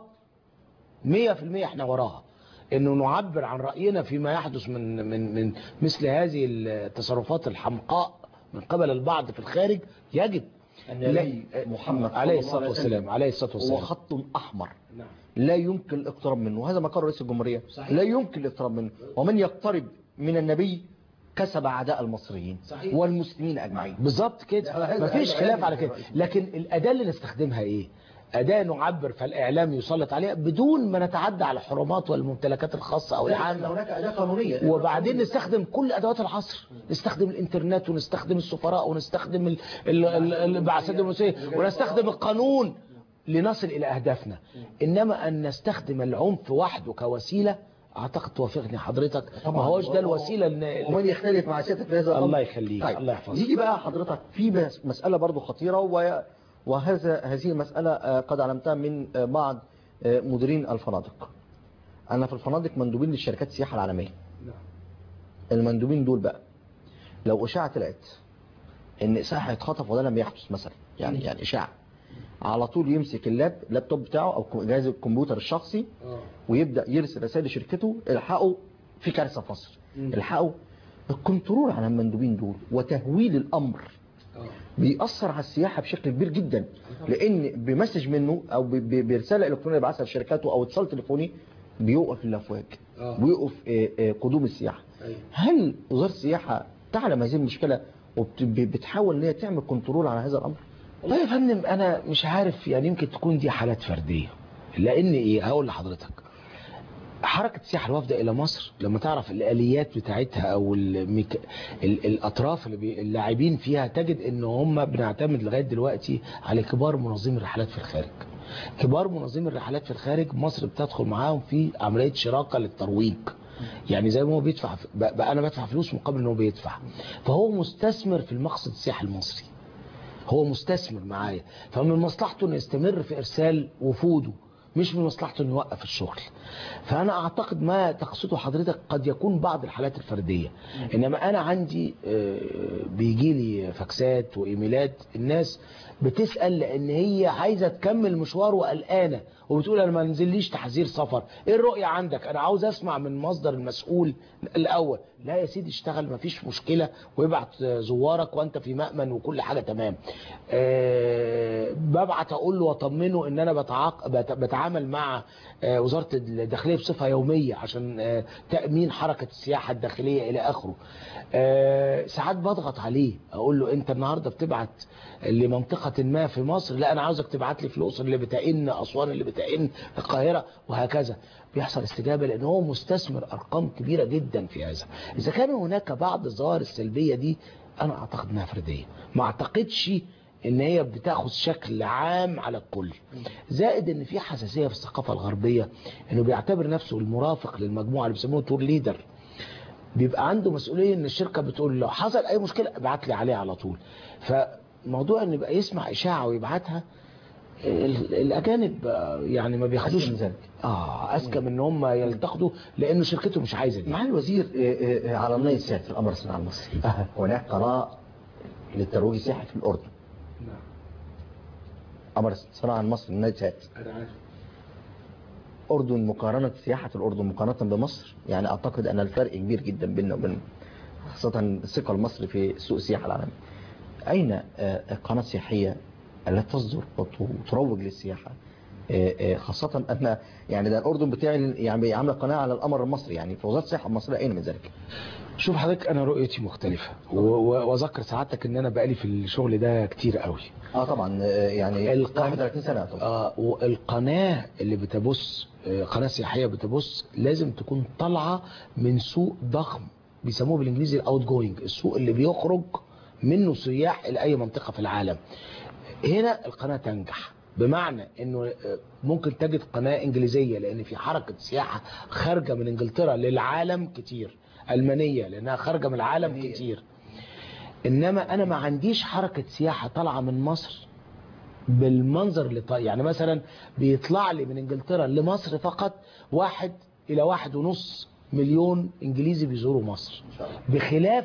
100% احنا وراها انه نعبر عن رأينا فيما يحدث من من من مثل هذه التصرفات الحمقاء من قبل البعض في الخارج يجب النبي محمد عليه صلى الله الصلاة عليه وسلم والسلام عليه الصلاة هو والسلام خط احمر نعم. لا يمكن الاقتراب منه وهذا ما قال رئيس الجمهورية لا يمكن الاقتراب منه ومن يقترب من النبي كسب اعداء المصريين صحيح. والمسلمين اجمعين بالظبط كده هذا- مفيش هذا- خلاف هذا- على كده لكن الأداة اللي نستخدمها ايه أداة نعبر فالإعلام يسلط عليها بدون ما نتعدى على الحرمات والممتلكات الخاصة أو العامة هناك اداه قانونيه وبعدين نستخدم كل ادوات العصر نستخدم الانترنت ونستخدم السفراء ونستخدم ال- ال- ال- البعثات الدبلوماسيه ونستخدم القانون لنصل الى اهدافنا انما ان نستخدم العنف وحده كوسيله اعتقد توافقني حضرتك ما هوش ده الوسيله إن- ومن يختلف مع سيادتك في هذا الامر الله يخليك طيب. الله يحفظك يجي بقى حضرتك في بس- مساله برضو خطيره و- وهذا هذه المساله آه، قد علمتها من آه، بعض آه، مديرين الفنادق انا في الفنادق مندوبين للشركات السياحه العالميه المندوبين دول بقى لو اشاعه طلعت ان اساءه هيتخطف وده لم يحدث مثلا يعني يعني اشاعه على طول يمسك اللاب اللابتوب بتاعه او جهاز الكمبيوتر الشخصي ويبدا يرسل رسائل لشركته الحقوا في كارثه في مصر الحقوا الكنترول على المندوبين دول وتهويل الامر بيأثر على السياحة بشكل كبير جدا لأن بمسج منه أو ب- ب- برسالة إلكترونية بيبعثها لشركاته أو اتصال تليفوني بيوقف الأفواج آه. ويوقف آه، آه، قدوم السياحة أيوة. هل وزارة السياحة تعلم هذه المشكلة وبتحاول ان هي تعمل كنترول على هذا الأمر؟ والله يا فندم انا مش عارف يعني يمكن تكون دي حالات فرديه لان ايه هقول لحضرتك حركة السياحة الوافدة إلى مصر لما تعرف الآليات بتاعتها أو الميك... ال... الأطراف اللي بي... اللاعبين فيها تجد إن هم بنعتمد لغاية دلوقتي على كبار منظمي الرحلات في الخارج كبار منظمي الرحلات في الخارج مصر بتدخل معاهم في عملية شراكة للترويج يعني زي ما هو بيدفع بقى بقى أنا بدفع فلوس مقابل إن هو بيدفع فهو مستثمر في المقصد السياحي المصري هو مستثمر معايا فمن مصلحته انه يستمر في ارسال وفوده مش من مصلحته انه يوقف الشغل فانا اعتقد ما تقصده حضرتك قد يكون بعض الحالات الفرديه انما انا عندي بيجي لي فاكسات وايميلات الناس بتسال لان هي عايزه تكمل مشوار وقلقانه وبتقول انا ما نزليش تحذير سفر ايه الرؤيه عندك انا عاوز اسمع من مصدر المسؤول الاول لا يا سيدي اشتغل ما فيش مشكله وابعت زوارك وانت في مأمن وكل حاجه تمام أه ببعت اقول له واطمنه ان انا بتعاق... بت... بتعامل مع أه وزاره الداخليه بصفه يوميه عشان أه تامين حركه السياحه الداخليه الى اخره أه ساعات بضغط عليه اقول له انت النهارده بتبعت لمنطقه ما في مصر لا انا عاوزك تبعت لي في الاقصر اللي بتئن اسوان اللي بتئن القاهره وهكذا بيحصل استجابه لان هو مستثمر ارقام كبيره جدا في هذا اذا كان هناك بعض الظواهر السلبيه دي انا اعتقد انها فرديه ما اعتقدش ان هي بتاخد شكل عام على الكل زائد ان في حساسيه في الثقافه الغربيه انه بيعتبر نفسه المرافق للمجموعه اللي بيسموه تور ليدر بيبقى عنده مسؤوليه ان الشركه بتقول لو حصل اي مشكله ابعت لي عليها على طول فموضوع ان يبقى يسمع اشاعه ويبعتها الاجانب يعني ما بياخدوش من ذلك اه اذكى من ان هم يلتقطوا لانه شركته مش عايزه دي مع الوزير على النيل سات في الامر الصناعي المصري هناك قناه للترويج السياحي في الاردن امر الصناعه المصري النيل سات اردن مقارنه سياحه الاردن مقارنه بمصر يعني اعتقد ان الفرق كبير جدا بيننا وبين خاصه الثقه المصري في سوق السياحه العالمي اين قناه سياحيه التي تصدر وتروج للسياحة خاصة أن يعني ده الأردن بتعمل يعني عامله قناة على القمر المصري يعني في وزارة الصحة المصرية أين من ذلك؟ شوف حضرتك أنا رؤيتي مختلفة وأذكر سعادتك إن أنا بقالي في الشغل ده كتير قوي اه طبعا يعني القناة 31 سنة طبعا. اه والقناة اللي بتبص قناة سياحية بتبص لازم تكون طالعة من سوق ضخم بيسموه بالانجليزي الاوت جوينج السوق اللي بيخرج منه سياح الى اي منطقة في العالم هنا القناة تنجح بمعنى انه ممكن تجد قناة انجليزية لان في حركة سياحة خارجة من انجلترا للعالم كتير المانية لانها خارجة من العالم كتير انما انا ما عنديش حركة سياحة طالعة من مصر بالمنظر اللي طالع يعني مثلا بيطلع لي من انجلترا لمصر فقط واحد الى واحد ونص مليون انجليزي بيزوروا مصر بخلاف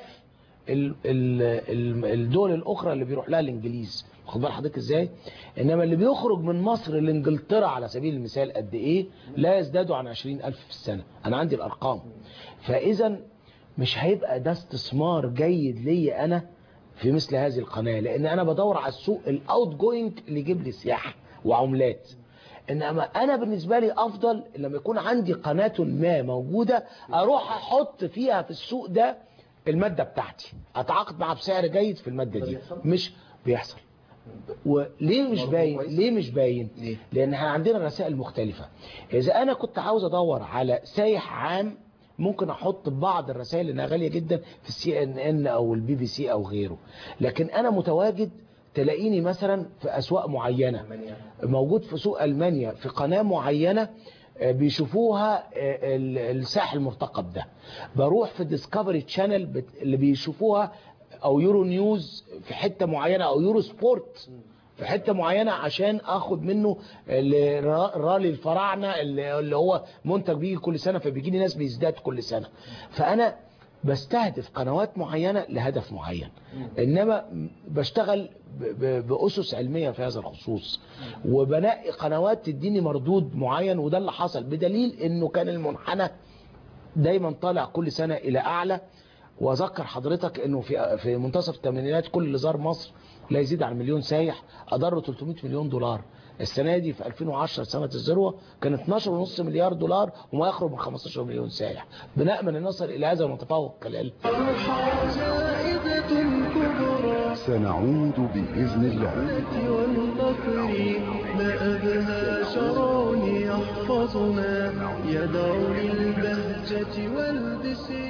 الدول الاخرى اللي بيروح لها الانجليز واخد بال حضرتك ازاي انما اللي بيخرج من مصر لانجلترا على سبيل المثال قد ايه لا يزدادوا عن 20000 في السنه انا عندي الارقام فاذا مش هيبقى ده استثمار جيد ليا انا في مثل هذه القناه لان انا بدور على السوق الاوت جوينج اللي يجيب لي سياحه وعملات انما انا بالنسبه لي افضل لما يكون عندي قناه ما موجوده اروح احط فيها في السوق ده الماده بتاعتي اتعاقد معها بسعر جيد في الماده دي مش بيحصل وليه مش باين ليه مش باين ليه؟ لان احنا عندنا رسائل مختلفه اذا انا كنت عاوز ادور على سايح عام ممكن احط بعض الرسائل انها غاليه جدا في السي ان ان او البي بي سي او غيره لكن انا متواجد تلاقيني مثلا في اسواق معينه موجود في سوق المانيا في قناه معينه بيشوفوها الساحل المرتقب ده بروح في ديسكفري تشانل اللي بيشوفوها او يورو نيوز في حتة معينة او يورو سبورت في حتة معينة عشان اخد منه رالي الفراعنة اللي هو منتج بيجي كل سنة فبيجي لي ناس بيزداد كل سنة فانا بستهدف قنوات معينة لهدف معين انما بشتغل بأسس علمية في هذا الخصوص وبنقي قنوات تديني مردود معين وده اللي حصل بدليل انه كان المنحنى دايما طالع كل سنة الى اعلى واذكر حضرتك انه في في منتصف الثمانينات كل اللي زار مصر لا يزيد عن مليون سايح اضروا 300 مليون دولار السنه دي في 2010 سنه الذروه كان 12.5 مليار دولار وما يقرب من 15 مليون سايح بنامل ان نصل الى هذا المتفوق خلال زائدة كبرى سنعود بإذن الله والفقر ما أبهى شرون يحفظنا يدعو للبهجة والبسر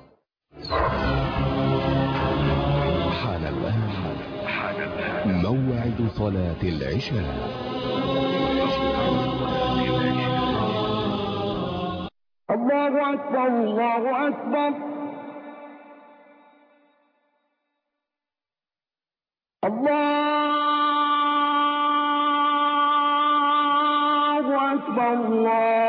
حان الآن موعد صلاة العشاء الله أكبر الله أكبر الله أكبر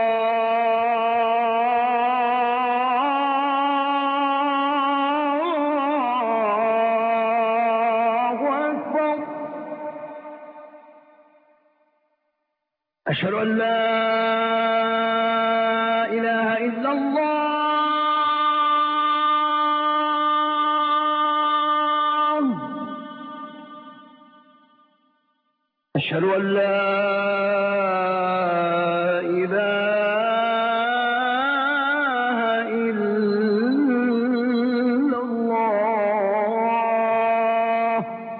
الله أكبر أشهد أن لا إله إلا الله أشهد أن لا إله إلا الله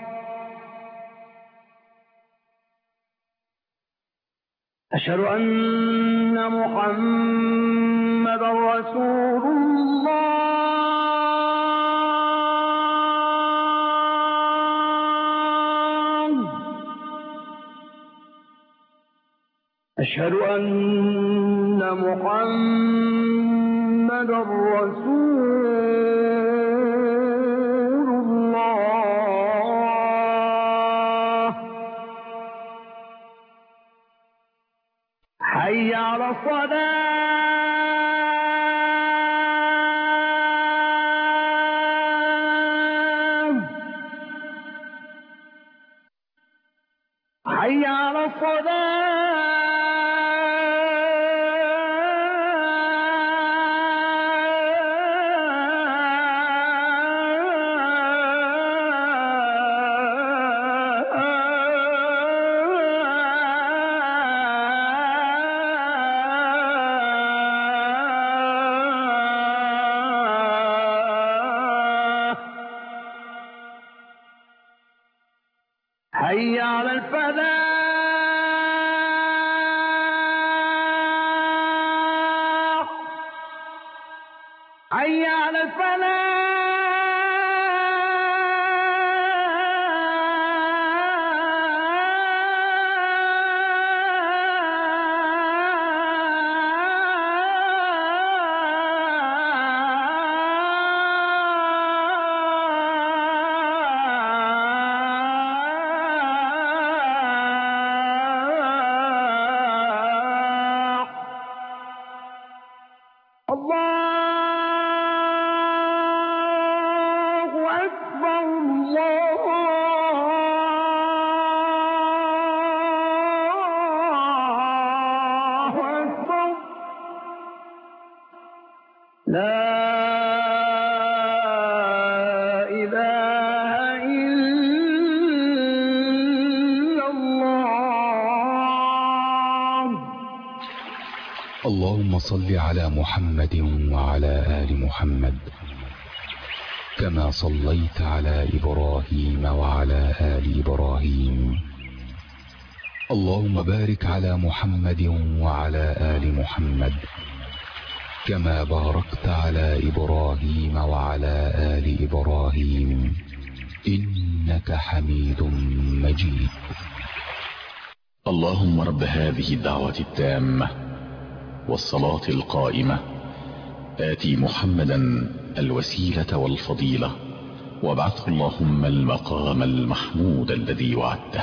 أشهد أن محمد رسول الله أشهد أن محمد رسول الله حي على الصلاة حي على الصلاة حي على الفلاح حي على الفلاح الله أكبر الله أكبر لا إله إلا الله اللهم صل على محمد وعلى آل محمد كما صليت على إبراهيم وعلى آل إبراهيم اللهم بارك على محمد وعلى آل محمد كما باركت على إبراهيم وعلى آل إبراهيم إنك حميد مجيد اللهم رب هذه الدعوة التامة والصلاة القائمة آتي محمدا الوسيلة والفضيلة وابعثه اللهم المقام المحمود الذي وعدته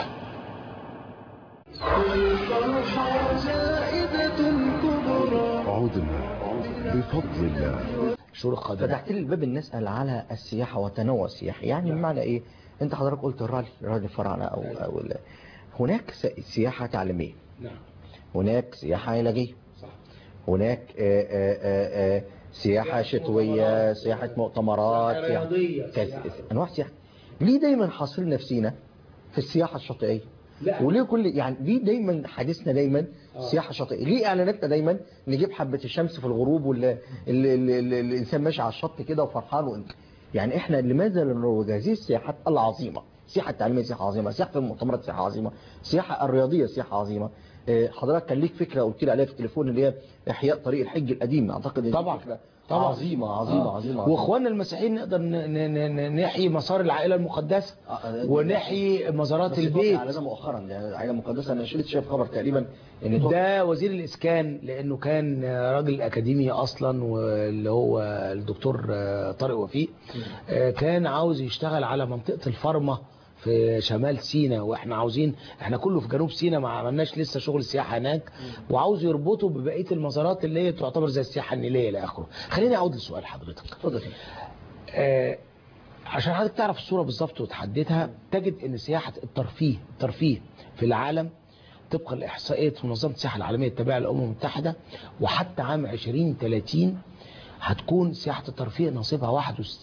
والفرحة زائدة كبرى عدنا بفضل الله شهور القادمة فتحت لي الباب نسأل على السياحة وتنوع السياحة يعني بمعنى ايه انت حضرتك قلت الرالي رالي الفراعنة او, أو ال- هناك س- سياحة تعليمية نعم هناك سياحة علاجية صح هناك آه، آه، آه، آه، سياحة شتوية سياحة مؤتمرات سياحة سياحة رياضية، كذا- سياحة. أنواع سياحة ليه دايما حاصرين نفسينا في السياحة الشاطئية لا. وليه كل يعني ليه دايما حديثنا دايما آه. سياحة شاطئية ليه اعلاناتنا دايما نجيب حبة الشمس في الغروب ولا اللي اللي اللي الانسان ماشي على الشط كده وفرحان وانت يعني احنا لماذا لا نروج هذه السياحات العظيمة السياحة التعليمية سياحة عظيمة سياحة المؤتمرات سياحة عظيمة السياحة الرياضية سياحة عظيمة آه، حضرتك كان ليك فكرة قلت لي عليها في التليفون اللي هي احياء طريق الحج القديم اعتقد إن دي طبعا. فكرة طبعا. عظيمة عظيمة آه. عظيمة واخواننا المسيحيين نقدر ن- ن- ن- نحيي مسار العائله المقدسه آه، ونحيي مزارات بس البيت على ده مؤخرا ده عائلة مقدسة انا شفت شايف خبر تقريبا ان توفى ده وزير الاسكان لانه كان راجل اكاديمي اصلا واللي هو الدكتور طارق وفيق آه، كان عاوز يشتغل على منطقه الفرمه في شمال سيناء واحنا عاوزين احنا كله في جنوب سيناء ما عملناش لسه شغل سياحه هناك وعاوز يربطه ببقيه المزارات اللي هي تعتبر زي السياحه النيليه الى اخره خليني اعود لسؤال حضرتك اتفضل آه، عشان حضرتك تعرف الصورة بالظبط وتحددها تجد ان سياحة الترفيه الترفيه في العالم طبقا لإحصائية منظمة السياحة العالمية التابعة للأمم المتحدة وحتى عام 2030 هتكون سياحة الترفيه نصيبها 61%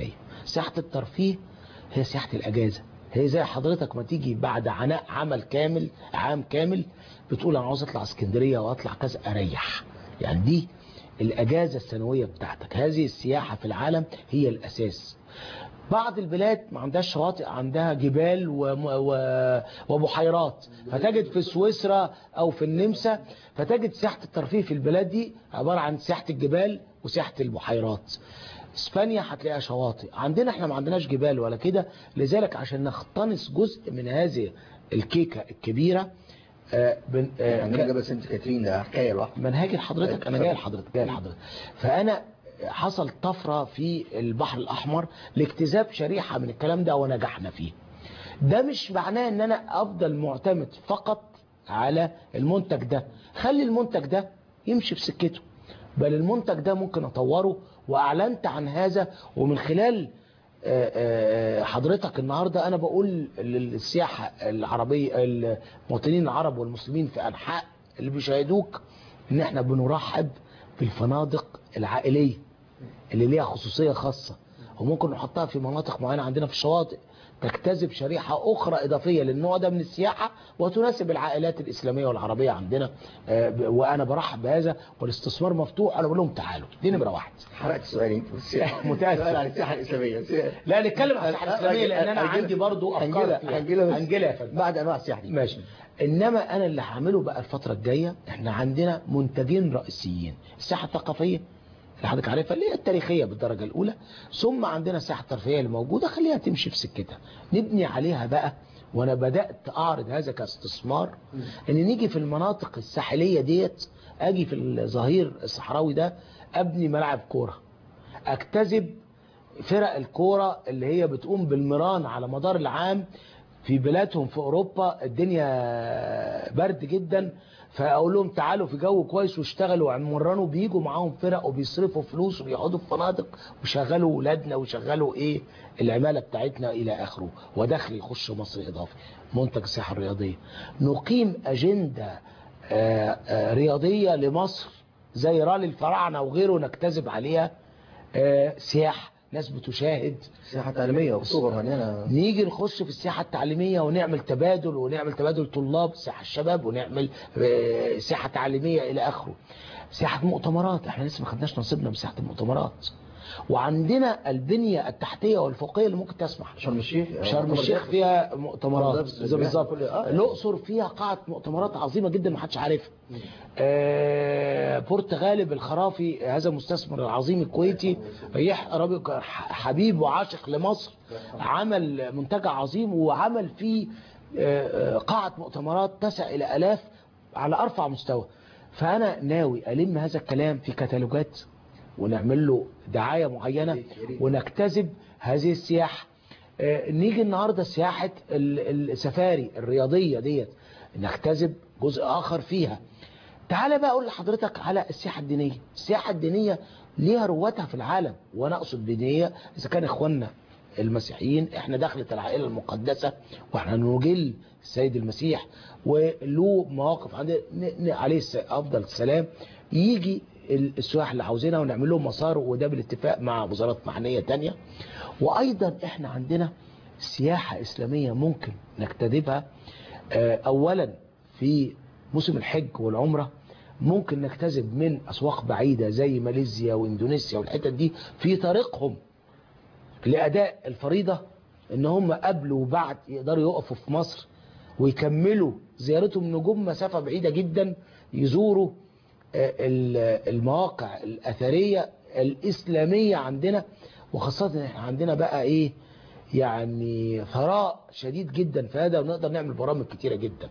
سياحة الترفيه هي سياحة الأجازة هي زي حضرتك ما تيجي بعد عناء عمل كامل عام كامل بتقول أنا عاوز أطلع اسكندرية وأطلع كذا أريح يعني دي الأجازة السنوية بتاعتك هذه السياحة في العالم هي الأساس بعض البلاد ما عندهاش شواطئ عندها جبال وم- و- وبحيرات فتجد في سويسرا او في النمسا فتجد سياحة الترفيه في البلاد دي عبارة عن سياحة الجبال وسياحة البحيرات اسبانيا هتلاقيها شواطئ عندنا احنا ما عندناش جبال ولا كده لذلك عشان نقتنص جزء من هذه الكيكة الكبيرة آه، بن- آه، عندنا جبل سانت كاترين ده حكايه لوحده منهاجي لحضرتك انا جاي لحضرتك جاي لحضرتك فانا حصل طفره في البحر الاحمر لاكتساب شريحه من الكلام ده ونجحنا فيه ده مش معناه ان انا افضل معتمد فقط على المنتج ده خلي المنتج ده يمشي في سكته بل المنتج ده ممكن اطوره واعلنت عن هذا ومن خلال آه، آه، حضرتك النهارده انا بقول للسياحه العربيه المواطنين العرب والمسلمين في انحاء اللي بيشاهدوك ان احنا بنرحب بالفنادق العائليه اللي ليها خصوصيه خاصه وممكن نحطها في مناطق معينه عندنا في الشواطئ تجتذب شريحه اخرى اضافيه للنوع ده من السياحه وتناسب العائلات الاسلاميه والعربيه عندنا آه، ب- وانا برحب بهذا والاستثمار مفتوح انا بقول لهم تعالوا دي نمره واحد حرقت السؤال انت بس متأسف. سؤال عن السياحه الاسلاميه لا نتكلم عن السياحه الاسلاميه لان انا هنجيلها- عندي برضو افكار هنجيلها- فيها. هنجيلها بس هنجيلها يا فندم. بعد انواع السياحه دي ماشي انما انا اللي هعمله بقى الفتره الجايه احنا عندنا منتجين رئيسيين الساحه الثقافيه اللي حضرتك عارفها اللي هي التاريخيه بالدرجه الاولى ثم عندنا الساحه الترفيهيه اللي موجوده خليها تمشي في سكتها نبني عليها بقى وانا بدات اعرض هذا كاستثمار ان نيجي في المناطق الساحليه ديت اجي في الظهير الصحراوي ده ابني ملعب كوره اجتذب فرق الكوره اللي هي بتقوم بالمران على مدار العام في بلادهم في اوروبا الدنيا برد جدا فاقول لهم تعالوا في جو كويس واشتغلوا ومرنوا بيجوا معاهم فرق وبيصرفوا فلوس وبيقعدوا في فنادق ويشغلوا ولادنا ويشغلوا ايه العماله بتاعتنا الى اخره ودخل يخش مصر اضافي منتج السياحه الرياضيه نقيم اجنده آه، آه، رياضيه لمصر زي رالي الفراعنه وغيره نجتذب عليها آه، سياحه ناس بتشاهد سياحه تعليميه اكتوبر مليانه نيجي نخش في السياحة التعليمية ونعمل تبادل ونعمل تبادل طلاب سياحة الشباب ونعمل آه، سياحة تعليمية إلى آخره سياحة مؤتمرات احنا لسه ما خدناش نصيبنا من سياحة المؤتمرات وعندنا البنية التحتية والفوقية اللي ممكن تسمح شرم الشيخ شرم الشيخ فيها مؤتمرات ده زي بالظبط كل- آه. الاقصر فيها قاعه مؤتمرات عظيمه جدا ما حدش عارفها آه، بورت غالب الخرافي هذا المستثمر العظيم الكويتي يح- راجل حبيب وعاشق لمصر عمل منتجع عظيم وعمل فيه آه، آه، قاعه مؤتمرات تسع الى الاف على ارفع مستوى فانا ناوي الم هذا الكلام في كتالوجات ونعمل له دعايه معينه ونجتذب هذه السياحه آه، نيجي النهارده سياحه ال- السفاري الرياضيه ديت نجتذب جزء اخر فيها تعالى بقى اقول لحضرتك على السياحه الدينيه السياحه الدينيه ليها رواتها في العالم وانا اقصد دينيه اذا كان اخواننا المسيحيين احنا دخلة العائله المقدسه واحنا نجل السيد المسيح وله مواقف عند ن- ن- عليه الس- افضل السلام يجي ال- السياح اللي عاوزينها ونعمل لهم مسار وده بالاتفاق مع وزارات معنيه تانية وايضا احنا عندنا سياحه اسلاميه ممكن نجتذبها آه، اولا في موسم الحج والعمره ممكن نجتذب من اسواق بعيده زي ماليزيا واندونيسيا والحتت دي في طريقهم لاداء الفريضه ان هم قبل وبعد يقدروا يقفوا في مصر ويكملوا زيارتهم نجوم مسافه بعيده جدا يزوروا آه، ال- المواقع الاثريه الاسلاميه عندنا وخاصه إن احنا عندنا بقى ايه يعني ثراء شديد جدا في هذا ونقدر نعمل برامج كتيره جدا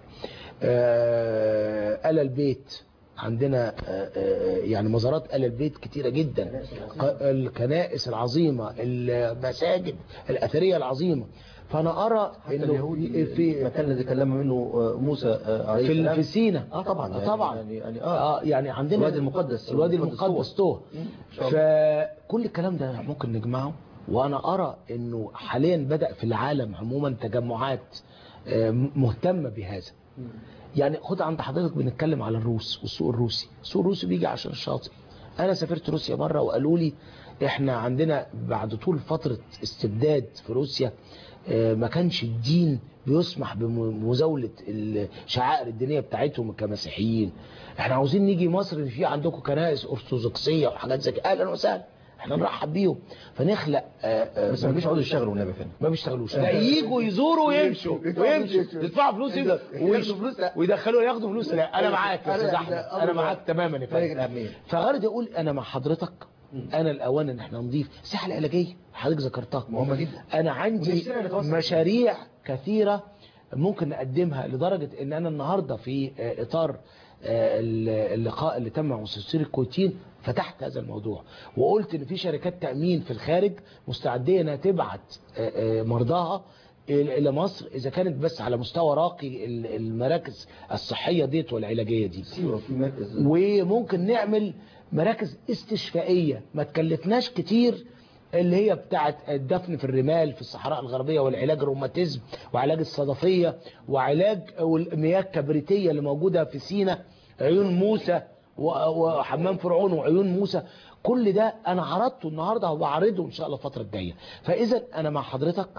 آه، آل البيت عندنا آه، آه، يعني مزارات آل البيت كتيرة جدا ق- الكنائس العظيمة المساجد الأثرية العظيمة فأنا أرى حتى إنه اليهودي في المكان الذي كلم منه آه، موسى آه، عليه في ال- السلام في سينا اه طبعا يعني طبعا يعني, يعني اه اه يعني عندنا الوادي المقدس الوادي المقدس المقدس طوه. طوه إن شاء الله. فكل الكلام ده ممكن نجمعه وانا ارى انه حاليا بدا في العالم عموما تجمعات آه، مهتمه بهذا يعني خد عند حضرتك بنتكلم على الروس والسوق الروسي السوق الروسي بيجي عشان الشاطئ انا سافرت روسيا مره وقالوا لي احنا عندنا بعد طول فتره استبداد في روسيا آه، ما كانش الدين بيسمح بمزاوله الشعائر الدينيه بتاعتهم كمسيحيين احنا عاوزين نيجي مصر في عندكم كنائس ارثوذكسيه وحاجات زي كده اهلا وسهلا احنا نرحب بيهم فنخلق آه، آه، بس ما بيجيش يقعدوا يشتغلوا والنبي فين ما بيشتغلوا لا يجوا يزوروا ويمشوا ويمشوا يدفعوا فلوس ياخدوا ويمشوا فلوس، لا. ويدخلوا ياخدوا فلوس لا انا معاك يا أنا- استاذ احمد أنا- انا معاك تماما يا فارق فندم الأهمية. فغرض يقول انا مع حضرتك انا الاوان ان احنا نضيف الساحه العلاجيه حضرتك ذكرتها مهمة جدا. انا عندي ونفسنا نتوسع. مشاريع كثيره ممكن نقدمها لدرجه ان انا النهارده في آه، اطار آه، اللقاء اللي تم مع مستشار الكويتين فتحت هذا الموضوع وقلت ان في شركات تامين في الخارج مستعديه انها تبعت آه، آه، مرضاها الى إلى مصر اذا كانت بس على مستوى راقي ال- المراكز الصحيه ديت والعلاجيه دي ايوه في مركز وممكن نعمل مراكز استشفائية ما تكلفناش كتير اللي هي بتاعت الدفن في الرمال في الصحراء الغربية والعلاج الروماتيزم وعلاج الصدفية وعلاج المياه الكبريتية اللي موجودة في سينا عيون موسى و- وحمام فرعون وعيون موسى كل ده انا عرضته النهارده وبعرضه ان شاء الله الفتره الجايه فاذا انا مع حضرتك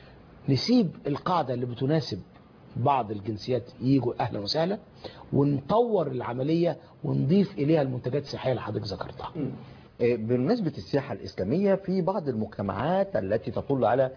نسيب القاعده اللي بتناسب بعض الجنسيات يجوا اهلا وسهلا ونطور العمليه ونضيف اليها المنتجات السياحيه اللي حضرتك ذكرتها آه، بمناسبة السياحة الإسلامية في بعض المجتمعات التي تطل على آه،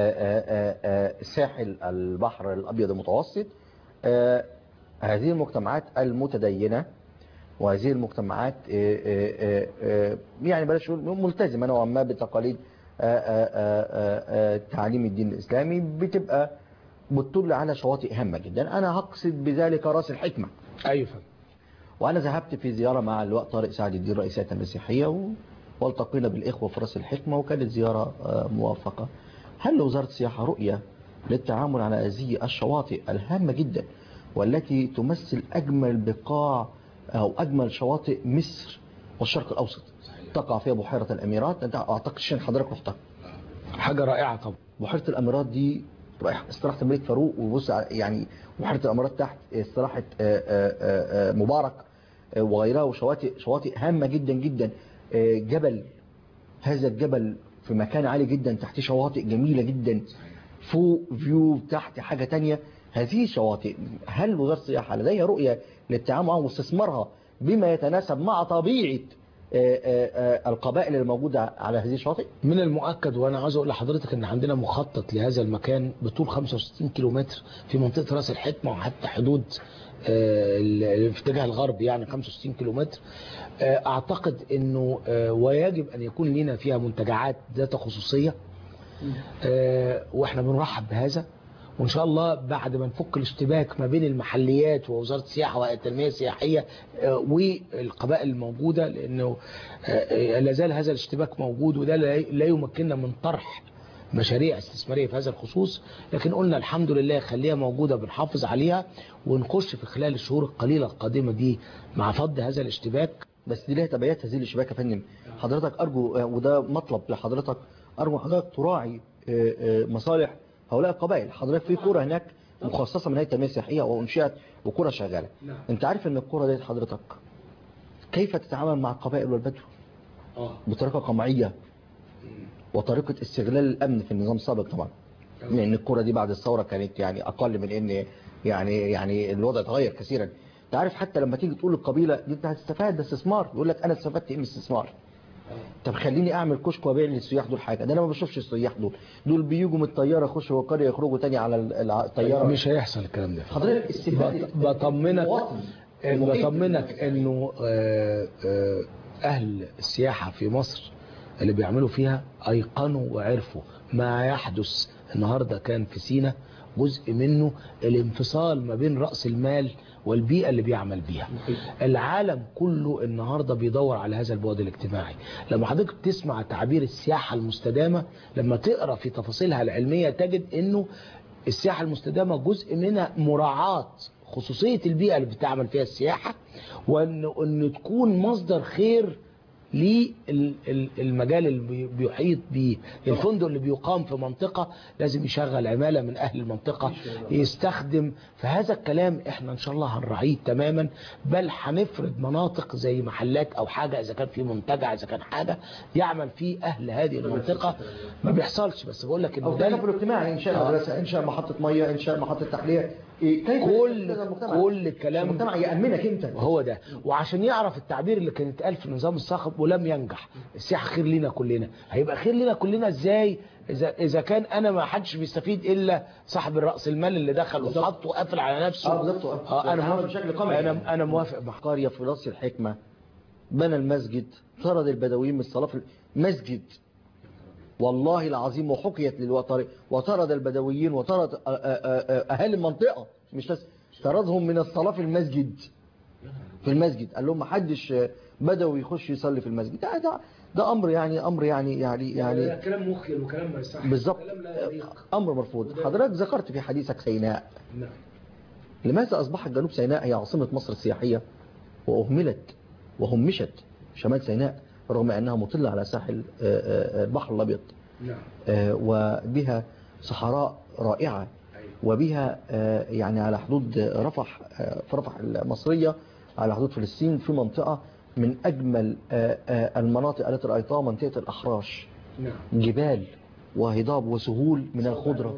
آه، آه، ساحل البحر الأبيض المتوسط آه، هذه المجتمعات المتدينة وهذه المجتمعات آه، آه، آه، يعني بلاش نقول ملتزمة نوعا ما بتقاليد آه، آه، آه، آه، تعليم الدين الإسلامي بتبقى بتطل على شواطئ هامة جدا أنا هقصد بذلك رأس الحكمة ايوه فندم وأنا ذهبت في زيارة مع اللواء طارق سعد الدين رئيس هيئة المسيحية و... والتقينا بالإخوة في راس الحكمة وكانت زيارة آه، موفقة هل لوزارة السياحة رؤية للتعامل على هذه الشواطئ الهامة جدا والتي تمثل أجمل بقاع أو أجمل شواطئ مصر والشرق الأوسط تقع فيها بحيرة الأميرات أنت أعتقد شين حضرتك رحتها حاجه رائعه طبعا بحيرة الأميرات دي رايح استراحة الملك فاروق وبص على- يعني بحيرة الأميرات تحت استراحة آه، آه، آه، آه، مبارك آه، وغيرها وشواطئ شواطئ هامة جدا جدا آه، جبل هذا الجبل في مكان عالي جدا تحت شواطئ جميلة جدا فوق فيو تحت حاجة تانية هذه الشواطئ هل وزارة السياحة لديها رؤية للتعامل معها واستثمارها بما يتناسب مع طبيعة آه، آه، آه، القبائل الموجودة على هذه الشواطئ؟ من المؤكد وانا عاوز اقول لحضرتك ان عندنا مخطط لهذا المكان بطول 65 كيلومتر في منطقه راس الحكمه وحتى حدود آه، ال- في اتجاه الغرب يعني 65 كيلومتر آه، اعتقد انه آه، ويجب ان يكون لنا فيها منتجعات ذات خصوصيه آه، واحنا بنرحب بهذا وان شاء الله بعد ما نفك الاشتباك ما بين المحليات ووزاره السياحه والتنميه السياحيه آه، والقبائل الموجوده لانه آه، آه، لا زال هذا الاشتباك موجود وده لا لا يمكننا من طرح مشاريع استثماريه في هذا الخصوص لكن قلنا الحمد لله خليها موجوده بنحافظ عليها ونخش في خلال الشهور القليله القادمه دي مع فض هذا الاشتباك بس دي لها تبعيات هذه الشباكه يا فندم حضرتك ارجو آه، وده مطلب لحضرتك ارجو حضرتك تراعي آه، آه، مصالح هؤلاء القبائل حضرتك في قرى هناك مخصصه من هيئه التنميه السياحيه وانشئت وقرى شغاله نعم. انت عارف ان القرى ديت حضرتك كيف تتعامل مع القبائل والبدو اه بطريقة قمعية وطريقة استغلال الأمن في النظام السابق طبعا لأن الكرة دي بعد الثورة كانت يعني أقل من إن يعني يعني الوضع اتغير كثيرا أنت عارف حتى لما تيجي تقول القبيلة دي أنت هتستفاد ده استثمار يقول لك أنا استفدت إيه من الاستثمار طب خليني اعمل كشك وابيع للسياح دول حاجه ده انا ما بشوفش السياح دول دول بيجوا من الطياره يخشوا القريه يخرجوا تاني على ال- الطياره مش هيحصل الكلام ده حضرتك استفاده بط- بطمنك المواطن المقيم. بطمنك انه آه، آه، اهل السياحه في مصر اللي بيعملوا فيها ايقنوا وعرفوا ما يحدث النهارده كان في سينا جزء منه الانفصال ما بين راس المال والبيئه اللي بيعمل بيها العالم كله النهارده بيدور على هذا البعد الاجتماعي لما حضرتك تسمع تعبير السياحه المستدامه لما تقرا في تفاصيلها العلميه تجد انه السياحه المستدامه جزء منها مراعاه خصوصيه البيئه اللي بتعمل فيها السياحه وان ان تكون مصدر خير للمجال اللي بي- بيحيط بيه الفندق اللي بيقام في منطقة لازم يشغل عمالة من أهل المنطقة يستخدم فهذا الكلام احنا ان شاء الله هنراعيه تماما بل هنفرد مناطق زي محلات او حاجة اذا كان في منتجع اذا كان حاجة يعمل فيه اهل هذه المنطقة ما بيحصلش بس بقول لك او ان ده التكافل الاجتماعي انشاء مدرسه انشاء محطه ميه انشاء محطه تحليه إيه، كيف كل يستفيد المجتمع؟ كل الكلام المجتمع يامنك انت هو ده وعشان يعرف التعبير اللي كان اتقال في النظام الصاخب ولم ينجح السياحه خير لينا كلنا هيبقى خير لينا كلنا ازاي اذا اذا كان انا ما حدش بيستفيد الا صاحب الراس المال اللي دخل وحط وقفل على نفسه اه بالظبط اه انا بيتعامل موافق بشكل قمعي انا انا موافق مع قريه في راس الحكمه بنى المسجد طرد البدويين من الصلاه في المسجد والله العظيم وحكيت للوطري وطرد البدويين وطرد آه، آه، آه، اهالي المنطقه مش بس طردهم من الصلاه في المسجد في المسجد قال لهم ما حدش بدوي يخش يصلي في المسجد ده ده ده امر يعني امر يعني يعني يعني كلام مخل وكلام ما يصحش بالظبط كلام لا يليق امر مرفوض حضرتك ذكرت في حديثك سيناء نعم لماذا أصبحت جنوب سيناء هي عاصمة مصر السياحية وأهملت وهمشت شمال سيناء رغم أنها مطلة على ساحل آه، آه، البحر الأبيض نعم آه، وبها صحراء رائعة وبها آه، يعني على حدود رفح آه، في رفح المصرية على حدود فلسطين في منطقة من أجمل آه، آه، المناطق التي رأيتها منطقة الأحراش نعم جبال وهضاب وسهول من الخضرة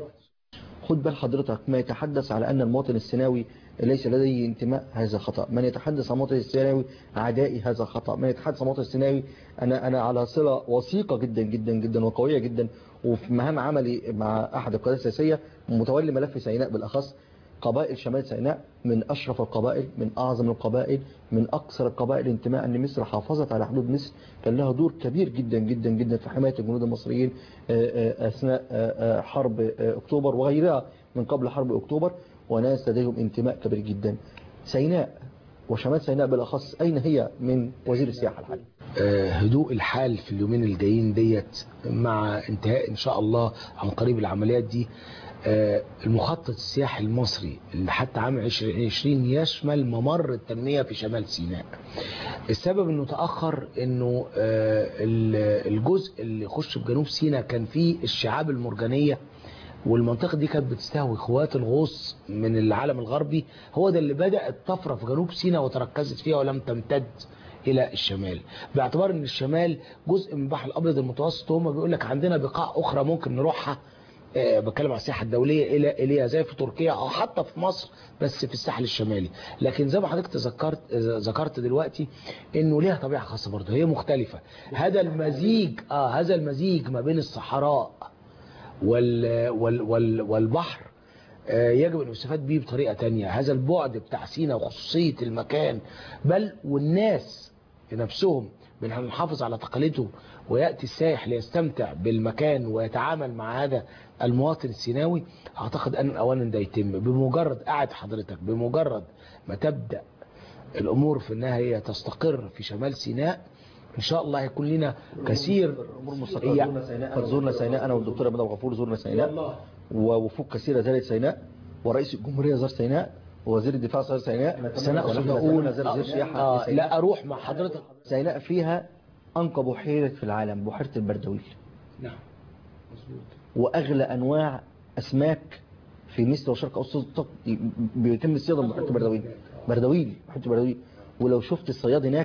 خد بال حضرتك ما يتحدث على أن المواطن السيناوي ليس لديه انتماء هذا خطأ من يتحدث عن المواطن السيناوي عدائي هذا خطأ من يتحدث عن المواطن السيناوي أنا أنا على صلة وثيقة جدا جدا جدا وقوية جدا وفي مهام عملي مع أحد القيادات السياسية متولي ملف سيناء بالأخص قبائل شمال سيناء من أشرف القبائل من أعظم القبائل من أكثر القبائل انتماء لمصر حافظت على حدود مصر كان لها دور كبير جدا جدا جدا في حماية الجنود المصريين آه، آه، أثناء آه، آه، حرب آه، أكتوبر وغيرها من قبل حرب أكتوبر وناس لديهم انتماء كبير جدا سيناء وشمال سيناء بالأخص أين هي من وزير السياحة الحالي آه، هدوء الحال في اليومين الجايين ديت مع انتهاء ان شاء الله عن قريب العمليات دي آه، المخطط السياحي المصري اللي حتى عام 2020 يشمل ممر التنمية في شمال سيناء السبب انه تأخر انه آه، ال- الجزء اللي يخش بجنوب سيناء كان فيه الشعاب المرجانية والمنطقة دي كانت بتستهوي خوات الغوص من العالم الغربي هو ده اللي بدأت طفرة في جنوب سيناء وتركزت فيها ولم تمتد الى الشمال باعتبار ان الشمال جزء من البحر الابيض المتوسط وهم بيقول لك عندنا بقاع اخرى ممكن نروحها آه، بتكلم عن السياحه الدوليه الى اليها زي في تركيا او حتى في مصر بس في الساحل الشمالي لكن زي ما حضرتك تذكرت ذكرت دلوقتي انه ليها طبيعه خاصه برضه هي مختلفه هذا المزيج اه هذا المزيج ما بين الصحراء وال وال وال والبحر آه، يجب أن يستفاد به بطريقة تانية هذا البعد بتاع سينا وخصوصية المكان بل والناس نفسهم بنحافظ على تقاليدهم ويأتي السائح ليستمتع بالمكان ويتعامل مع هذا المواطن السيناوي أعتقد أن أولا ده يتم بمجرد قاعد حضرتك بمجرد ما تبدأ الأمور في النهاية هي تستقر في شمال سيناء إن شاء الله هيكون لنا كثير أمور مستقرة زورنا سيناء قد زورنا سيناء أنا والدكتورة مدى غفور زورنا سيناء والله. ووفود كثيرة زارت سيناء ورئيس الجمهورية زار سيناء ووزير الدفاع زار سيناء سنة أقصد ونحن أقول نتمنى زار وزير السياحة آه في سيناء. لا أروح مع حضرتك سيناء فيها أنقى بحيرة في العالم بحيرة البردويل نعم مظبوط وأغلى أنواع أسماك في مصر وشرق أوسط بيتم الصيادة من بحيرة البردويل بردويل بحيرة البردويل ولو شفت الصياد هناك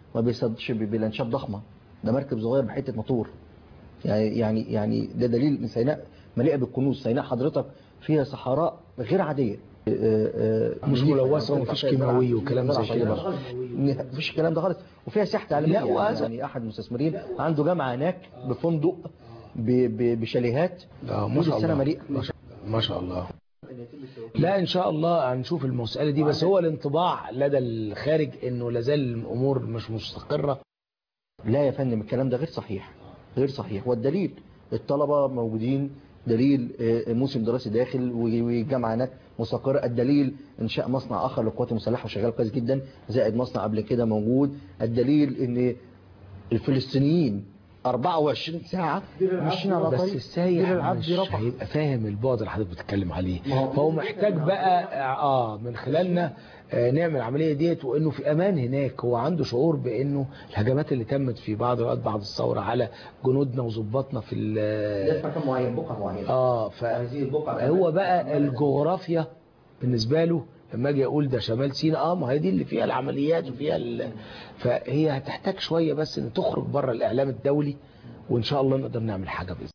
ما بيصطادش ب- بلانشات ضخمه ده مركب صغير بحته موتور يعني يعني يعني ده دليل ان سيناء مليئه بالكنوز سيناء حضرتك فيها صحراء غير عاديه آه، آه، مش نظيفة. ملوثة ومفيش فيها كيماوي زراعة- وكلام زراعة زي كده. طيبة. مفيش الكلام ده خالص وفيها سياحه تعليميه لا، يعني, وهذا- يعني احد المستثمرين عنده جامعه هناك بفندق ب- ب- بشاليهات آه، ما طول شاء السنه الله مليئه ما شاء- ما شاء الله لا ان شاء الله هنشوف المسألة دي بس هو الانطباع لدى الخارج انه لازال الامور مش مستقرة لا يا فندم الكلام ده غير صحيح غير صحيح والدليل الطلبة موجودين دليل آه، موسم دراسي داخل و- والجامعة هناك مستقرة الدليل انشاء مصنع اخر للقوات المسلحة وشغال كويس جدا زائد مصنع قبل كده موجود الدليل ان الفلسطينيين 24 ساعة ماشيين على بس طريق السايح دير العبد مش رفح. هيبقى فاهم البعد اللي حضرتك بتتكلم عليه ما هو- فهو محتاج بقى اه من خلالنا آه نعمل العملية ديت وانه في امان هناك هو عنده شعور بانه الهجمات اللي تمت في بعض الاوقات بعد الثورة على جنودنا وظباطنا في ال- ده في مكان معين بقعة معينة اه هذه البقعة فهو بقى الجغرافيا بالنسبة له لما اجي اقول ده شمال سيناء اه ما هي دي اللي فيها العمليات وفيها ال... فهي هتحتاج شوية بس ان تخرج بره الاعلام الدولي وان شاء الله نقدر نعمل حاجة باذن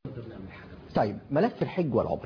طيب ملف الحج والعمرة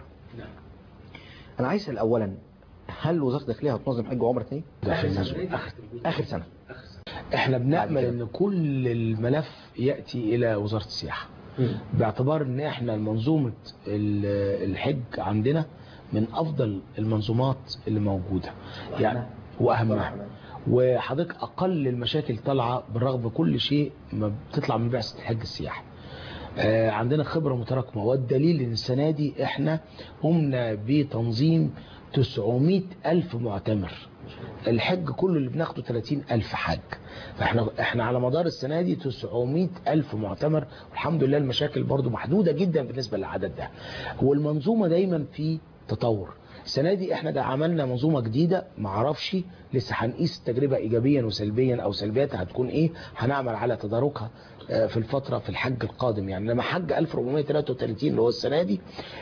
انا عايز اسال اولا هل وزارة الداخلية هتنظم حج وعمرة تاني الله في الناس آخر. اخر سنة احنا بنأمل بعد كده. ان كل الملف يأتي الى وزارة السياحة باعتبار ان احنا منظومة ال- الحج عندنا من افضل المنظومات اللي موجودة يعني واهمها وحضرتك اقل المشاكل طالعة بالرغم كل شيء ما بتطلع من بعثة الحج السياحي آه، عندنا خبرة متراكمة والدليل ان السنة دي احنا قمنا بتنظيم 900 ألف معتمر الحج كله اللي بناخده 30 ألف حج فاحنا احنا على مدار السنة دي 900 ألف معتمر والحمد لله المشاكل برضو محدودة جدا بالنسبة للعدد ده والمنظومة دايما في تطور السنة دي احنا ده عملنا منظومة جديدة معرفش لسه هنقيس التجربة ايجابيا وسلبيا او سلبياتها هتكون ايه هنعمل على تداركها آه، في الفترة في الحج القادم يعني لما حج 1433 اللي هو السنة دي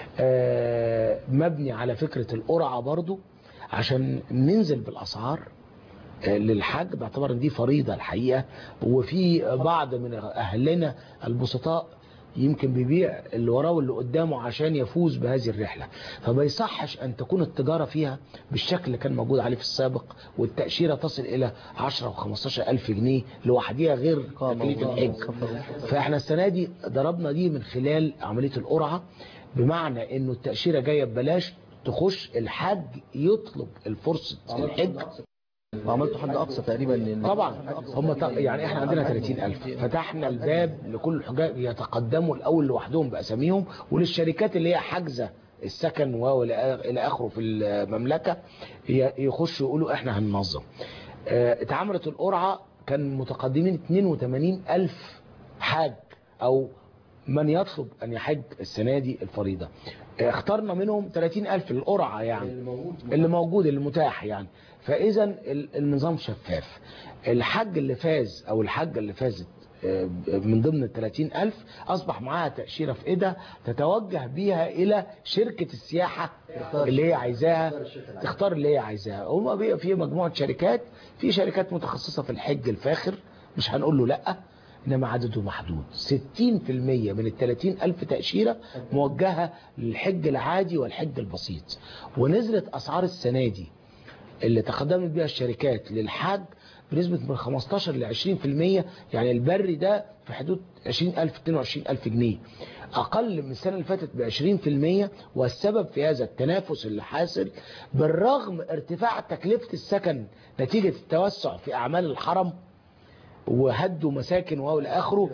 آه، مبني على فكرة القرعة برضو عشان ننزل بالاسعار للحج باعتبار ان دي فريضة الحقيقة وفي بعض من اهلنا البسطاء يمكن بيبيع اللي وراه واللي قدامه عشان يفوز بهذه الرحلة فما يصحش ان تكون التجارة فيها بالشكل اللي كان موجود عليه في السابق والتأشيرة تصل الى 10 و 15 الف جنيه لوحديها غير تكليف الحج فاحنا السنة دي ضربنا دي من خلال عملية القرعة بمعنى انه التأشيرة جاية ببلاش تخش الحج يطلب الفرصة الحج وعملتوا حد اقصى تقريبا لل- طبعا هم ط- يعني احنا عندنا 30000 فتحنا الباب لكل الحجاج يتقدموا الاول لوحدهم باساميهم وللشركات اللي هي حاجزه السكن والى الى اخره في المملكه ي- يخشوا يقولوا احنا هننظم آه، اتعملت القرعه كان متقدمين 82000 حاج او من يطلب أن يحج السنة دي الفريضة اخترنا منهم 30000 القرعة يعني اللي موجود اللي متاح يعني فإذا ال- النظام شفاف الحج اللي فاز أو الحاجة اللي فازت آه، من ضمن ال 30000 أصبح معاها تأشيرة في إيدها تتوجه بيها إلى شركة السياحة اللي هي عايزاها تختار اللي هي عايزاها هما بيبقى في مجموعة شركات في شركات متخصصة في الحج الفاخر مش هنقول له لأ إنما عدده محدود 60% من ال 30 ألف تأشيرة موجهة للحج العادي والحج البسيط ونزلت أسعار السنة دي اللي تقدمت بها الشركات للحج بنسبة من 15 ل 20% يعني البري ده في حدود 20000 22000 جنيه أقل من السنة اللي فاتت ب 20% والسبب في هذا التنافس اللي حاصل بالرغم ارتفاع تكلفة السكن نتيجة التوسع في أعمال الحرم وهدوا مساكن والى اخره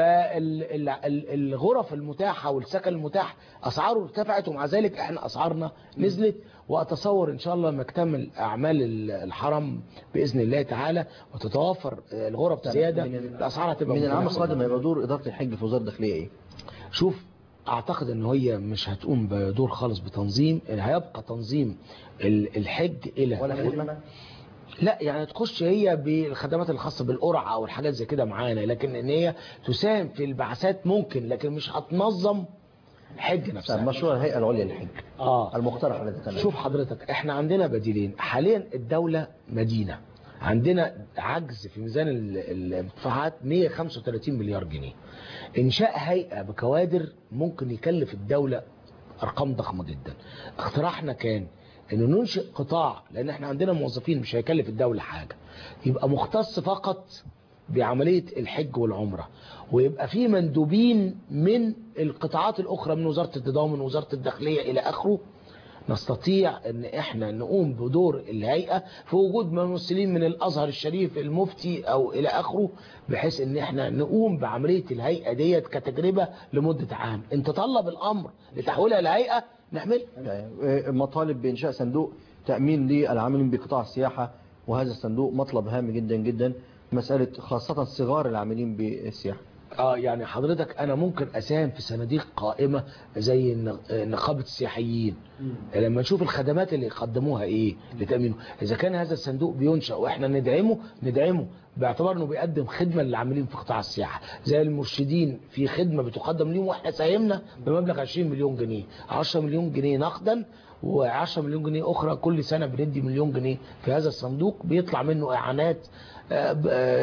فالغرف المتاحه والسكن المتاح اسعاره ارتفعت ومع ذلك احنا اسعارنا نزلت واتصور ان شاء الله لما اكتمل اعمال الحرم باذن الله تعالى وتتوفر الغرف زياده الاسعار هتبقى من العام متناسبة. القادم هيبقى دور اداره الحج في وزاره الداخليه ايه؟ شوف اعتقد ان هي مش هتقوم بدور خالص بتنظيم هيبقى تنظيم ال- الحج الى ولا خدمه؟ لا يعني تخش هي بالخدمات الخاصة بالقرعة او الحاجات زي كده معانا لكن ان هي تساهم في البعثات ممكن لكن مش هتنظم الحج نفسها مشروع الهيئه العليا للحج اه المقترح الذي تم شوف حضرتك احنا عندنا بديلين حاليا الدولة مدينة عندنا عجز في ميزان ال- المدفوعات 135 مليار جنيه انشاء هيئه بكوادر ممكن يكلف الدوله ارقام ضخمه جدا اقتراحنا كان انه ننشئ قطاع لان احنا عندنا موظفين مش هيكلف الدوله حاجه يبقى مختص فقط بعمليه الحج والعمره ويبقى في مندوبين من القطاعات الاخرى من وزاره التضامن وزاره الداخليه الى اخره نستطيع ان احنا نقوم بدور الهيئة في وجود ممثلين من الازهر الشريف المفتي او الى اخره بحيث ان احنا نقوم بعملية الهيئة ديت كتجربة لمدة عام ان تطلب الامر لتحويلها لهيئة نعمل يعني مطالب بإنشاء صندوق تأمين للعاملين بقطاع السياحة وهذا الصندوق مطلب هام جدا جدا مسألة خاصة صغار العاملين بالسياحة اه يعني حضرتك انا ممكن اساهم في صناديق قائمة زي النق- نقابة السياحيين لما نشوف الخدمات اللي يقدموها ايه لتأمينه اذا كان هذا الصندوق بينشأ واحنا ندعمه ندعمه باعتبار انه بيقدم خدمة للعاملين في قطاع السياحة زي المرشدين في خدمة بتقدم ليهم واحنا ساهمنا بمبلغ 20 مليون جنيه 10 مليون جنيه نقدا و10 مليون جنيه اخرى كل سنة بندي مليون جنيه في هذا الصندوق بيطلع منه اعانات آه، ب- آه،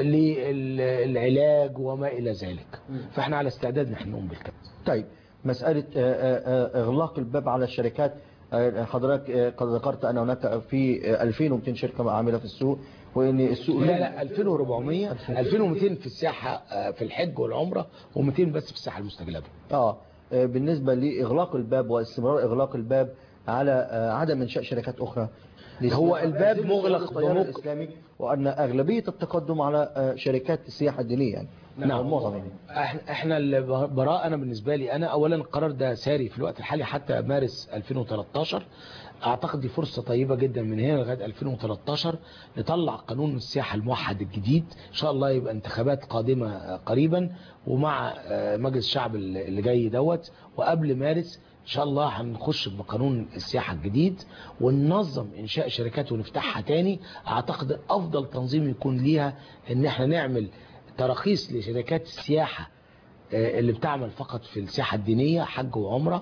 للعلاج وما الى ذلك فاحنا على استعداد نحن نقوم بالكلام طيب مسألة آه، آه، آه، إغلاق الباب على الشركات آه، حضرتك آه، قد ذكرت أن هناك في آه، 2200 شركة عاملة في السوق وأن السوق لا لا 2400 2200 في الساحة آه، في الحج والعمرة و200 بس في الساحة المستجلبة آه آه، بالنسبة لإغلاق الباب واستمرار إغلاق الباب على آه، عدم إنشاء شركات أخرى هو الباب مغلق التيار بمك- الإسلامي وأن أغلبية التقدم على آه، شركات السياحة الدينية يعني نعم. معظم يعني احنا احنا البراء انا بالنسبه لي انا اولا القرار ده ساري في الوقت الحالي حتى مارس 2013 اعتقد دي فرصه طيبه جدا من هنا لغايه 2013 نطلع قانون السياحه الموحد الجديد ان شاء الله يبقى انتخابات قادمه آه، قريبا ومع آه، مجلس الشعب اللي اللي جاي دوت وقبل مارس ان شاء الله هنخش بقانون السياحه الجديد وننظم انشاء شركات ونفتحها تاني اعتقد افضل تنظيم يكون ليها ان احنا نعمل تراخيص لشركات السياحة آه، اللي بتعمل فقط في السياحة الدينية حج وعمرة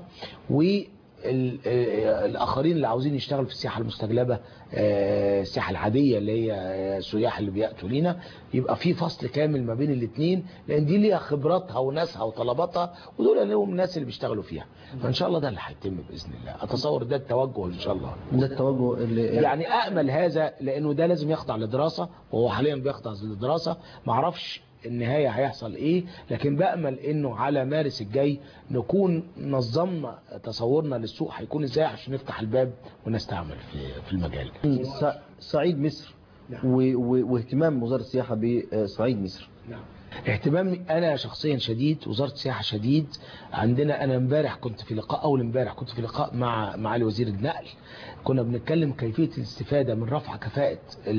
والآخرين اللي عاوزين يشتغلوا في السياحة المستجلبة آه، السياحة العادية اللي هي آه، السياح اللي بيأتوا لينا يبقى في فصل كامل ما بين الاثنين لأن دي ليها خبراتها وناسها وطلباتها ودول لهم الناس اللي بيشتغلوا فيها فإن شاء الله ده اللي هيتم بإذن الله أتصور ده التوجه إن شاء الله ده التوجه اللي يعني أأمل هذا لأنه ده لازم يخضع لدراسة وهو حاليا بيخضع لدراسة معرفش النهاية هيحصل ايه لكن بأمل انه على مارس الجاي نكون نظمنا تصورنا للسوق هيكون ازاي عشان نفتح الباب ونستعمل في في المجال ص- صعيد مصر و- و- واهتمام وزارة السياحة بصعيد مصر اهتمامي انا شخصيا شديد وزاره السياحه شديد عندنا انا امبارح كنت في لقاء اول امبارح كنت في لقاء مع معالي وزير النقل كنا بنتكلم كيفيه الاستفاده من رفع كفاءه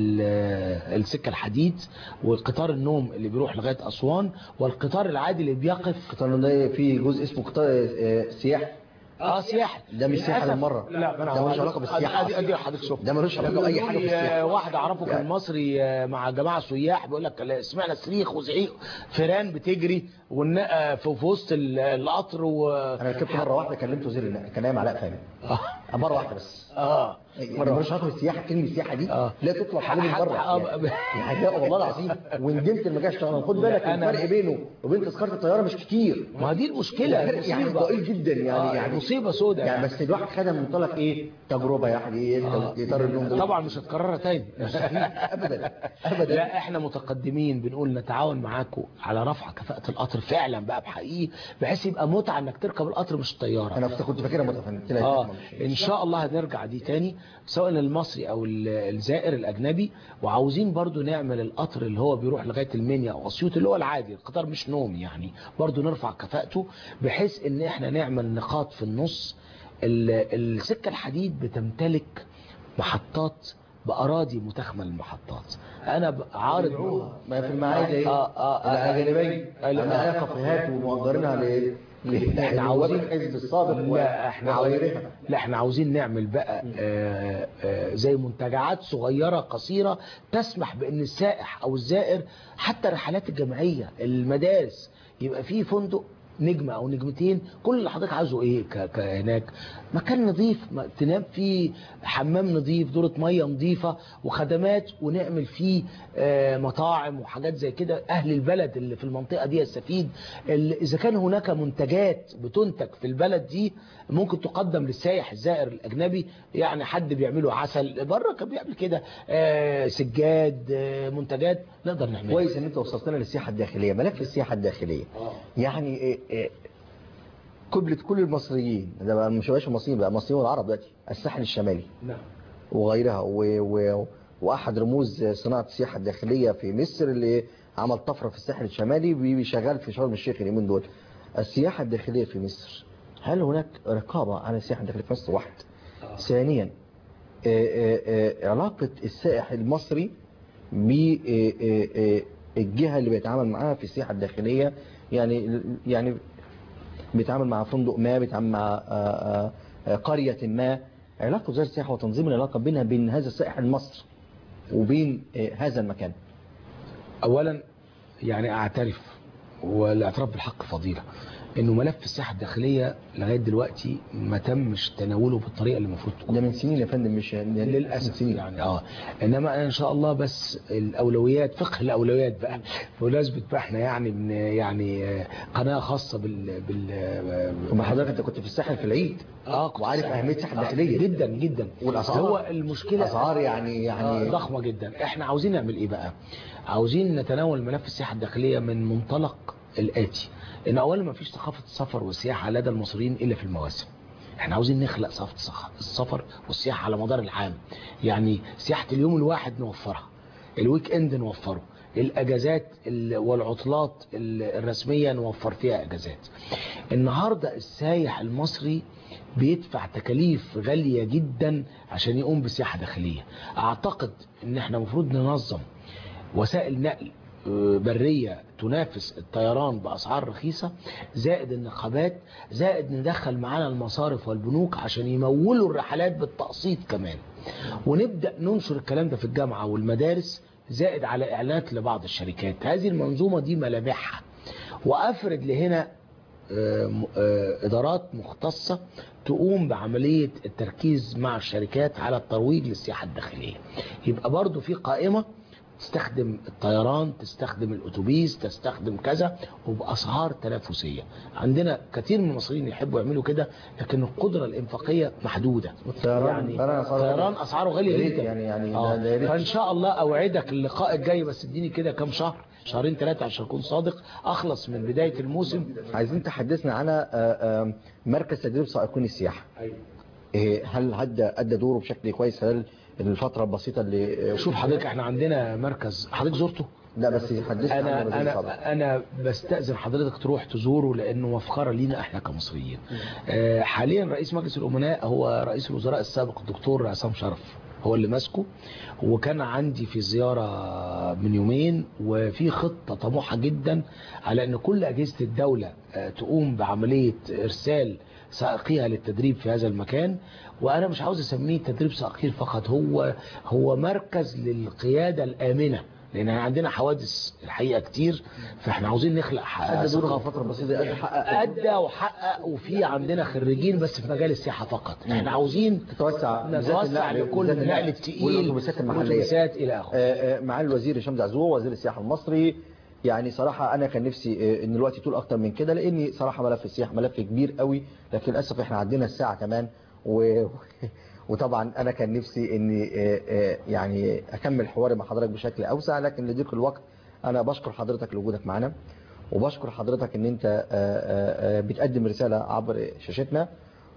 ال- السكه الحديد والقطار النوم اللي بيروح لغايه اسوان والقطار العادي اللي بيقف قطار ده في جزء اسمه قطار آه، سياحة اه سياحه ده مش سياحة للأسف- للمرة. لا ما أنا ده ملوش هقول- علاقة بالسياحة ادي ادي حضرتك شوف ده ملوش علاقة بأي حاجة بالسياحة. واحد اعرفه كان يعني. مصري آه، مع جماعه سياح بيقول لك لا، سمعنا صريخ وزعيق فيران بتجري والنقه في في وسط ال- القطر و أنا ركبت مرة واحدة كلمت وزير النقل كان نايم علاء فهمي اه مرة واحدة بس اه مرة ملوش علاقة بالسياحة كلمة السياحة دي آه. لا تطلق عليه من حتى- بره آه، يعني يعني لا والله العظيم وندمت إن ما جاش اشتغل خد بالك أنا- الفرق بينه وبين تذكرة الطيارة مش كتير ما دي المشكله يعني يعني المصيبة. ضئيل جدا يعني آه، يعني مصيبه سوداء يعني بس الواحد خدها من منطلق ايه تجربة يعني ايه اطار النوم ده طبعا مش هتكررها تاني ابدا ابدا لا احنا متقدمين بنقول نتعاون معاكم على رفع كفاءة القطر فعلا بقى بحقيقي بحيث يبقى متعة انك تركب القطر مش الطيارة انا كنت فاكرها متفهم طلعت اه مش- ان شاء الله هنرجع دي تاني سواء المصري او ال- الزائر الاجنبي وعاوزين برضو نعمل القطر اللي هو بيروح لغايه المنيا او اسيوط اللي هو العادي القطار مش نوم يعني برضو نرفع كفاءته بحيث ان احنا نعمل نقاط في النص ال- السكه الحديد بتمتلك محطات باراضي متخمه للمحطات انا ب- عارض ما في المعادي ايه آه، آه، آه، الاجانبين آه، عندنا كافيهات ومؤجرينها ل ل- احنا عاوزين الحزب السابق لا احنا وغيرها عاوزين لا احنا عاوزين نعمل بقى آه، آه، زي منتجعات صغيرة قصيرة تسمح بان السائح او الزائر حتى الرحلات الجماعية المدارس يبقى فيه فندق نجمة او نجمتين كل اللي حضرتك عايزه ايه ك- ك- هناك مكان نظيف ما- تنام فيه حمام نظيف دورة مية نظيفة وخدمات ونعمل فيه آه، مطاعم وحاجات زي كده اهل البلد اللي في المنطقة دي يستفيد ال- اذا كان هناك منتجات بتنتج في البلد دي ممكن تقدم للسائح الزائر الاجنبي يعني حد بيعمله عسل بره كان بيعمل كده آه، سجاد آه، منتجات نقدر نعملها كويس ان انت وصلتنا للسياحه الداخليه ملف السياحه الداخليه يعني إيه إيه قبلة كل المصريين ده بقى مش بقاش المصريين بقى المصريين والعرب دلوقتي الساحل الشمالي نعم وغيرها و... و... واحد رموز صناعه السياحه الداخليه في مصر اللي عمل طفره في الساحل الشمالي بي- شغال في شرم الشيخ اليومين دول السياحه الداخليه في مصر هل هناك رقابه على السياحه الداخليه في مصر واحد ثانيا آه، آه، آه، علاقه السائح المصري بالجهه اللي بيتعامل معاها في السياحه الداخليه يعني يعني بيتعامل مع فندق ما بيتعامل مع آه، آه، آه، قرية ما علاقة وزارة السياحة وتنظيم العلاقة بينها بين هذا السائح المصري وبين آه، هذا المكان اولا يعني اعترف والاعتراف بالحق فضيلة انه ملف السياحة الداخلية لغاية دلوقتي ما تمش تناوله بالطريقة اللي المفروض تكون ده من سنين يا فندم مش من للاسف سنين يعني اه انما انا ان شاء الله بس الاولويات فقه الاولويات بقى بمناسبه بقى احنا يعني من يعني آه، قناه خاصه بال بال ثم حضرتك انت كنت في الساحل في العيد اه كنت وعارف ساعة. أهمية السياحة آه، الداخلية. جدا جدا والأسعار. هو المشكله أسعار يعني يعني آه، ضخمه جدا احنا عاوزين نعمل ايه بقى عاوزين نتناول ملف السياحه الداخليه من منطلق الاتي ان اولا ما فيش ثقافه السفر والسياحه لدى المصريين الا في المواسم احنا عاوزين نخلق ثقافه السخ- السفر والسياحه على مدار العام يعني سياحه اليوم الواحد نوفرها الويك اند نوفره الاجازات ال- والعطلات ال- الرسميه نوفر فيها اجازات النهارده السايح المصري بيدفع تكاليف غاليه جدا عشان يقوم بسياحه داخليه اعتقد ان احنا المفروض ننظم وسائل نقل آه، برية تنافس الطيران بأسعار رخيصة زائد النقابات زائد ندخل معانا المصارف والبنوك عشان يمولوا الرحلات بالتقسيط كمان ونبدأ ننشر الكلام ده في الجامعة والمدارس زائد على إعلانات لبعض الشركات هذه المنظومة دي ملامحها وأفرد لهنا آه، م- آه، إدارات مختصة تقوم بعملية التركيز مع الشركات على الترويج للسياحة الداخلية يبقى برضو في قائمة تستخدم الطيران تستخدم الأتوبيس تستخدم كذا وبأسعار تنافسية عندنا كثير من المصريين يحبوا يعملوا كده لكن القدرة الإنفاقية محدودة الطيران- يعني الطيران أسعاره الطيران غالية. أسعاره غالية يا ريت جدا يعني- يعني آه. ده- ده يا ريت. فإن شاء الله أوعدك اللقاء الجاي بس اديني كده كام شهر شهرين ثلاثة عشان أكون صادق أخلص من بداية الموسم عايزين تحدثنا عن آه، آه، مركز تدريب سائقين السياحة إيه، هل أدى أدى دوره بشكل كويس خلال الفترة البسيطة اللي آه، شوف حضرتك احنا عندنا مركز حضرتك زرته لا بس حدثنا عنه انا بزيادة طبعا. انا انا بستاذن حضرتك تروح تزوره لانه مفخره لينا احنا كمصريين آه، حاليا رئيس مجلس الامناء هو رئيس الوزراء السابق الدكتور عصام شرف هو اللي ماسكه وكان عندي في زيارة من يومين وفي خطة طموحة جدا على ان كل اجهزة الدولة آه، تقوم بعملية ارسال سائقيها للتدريب في هذا المكان وانا مش عاوز اسميه تدريب سائقين فقط هو هو مركز للقيادة الامنة لان عندنا حوادث الحقيقة كتير فاحنا عاوزين نخلق ح- أدى دوره في ثقافة الفترة البسيطة دي حقق ادى وحقق وفي عندنا خريجين بس في مجال السياحه فقط احنا عاوزين تتوسع بالذات نتوسع النقل- لكل بالذات النقل النقل التقيل والأتوبيسات المحلية. والأتوبيسات الى اخره آه، آه، مع الوزير هشام دعزوع وزير السياحة المصري يعني صراحة أنا كان نفسي آه، إن الوقت يطول أكتر من كده لأني صراحة ملف السياحة ملف كبير قوي لكن للأسف إحنا عندنا الساعة كمان و... وطبعا أنا كان نفسي إني آه، آه، يعني أكمل حواري مع حضرتك بشكل أوسع لكن لضيق الوقت أنا بشكر حضرتك لوجودك معنا وبشكر حضرتك إن أنت آه، آه، آه، بتقدم رسالة عبر شاشتنا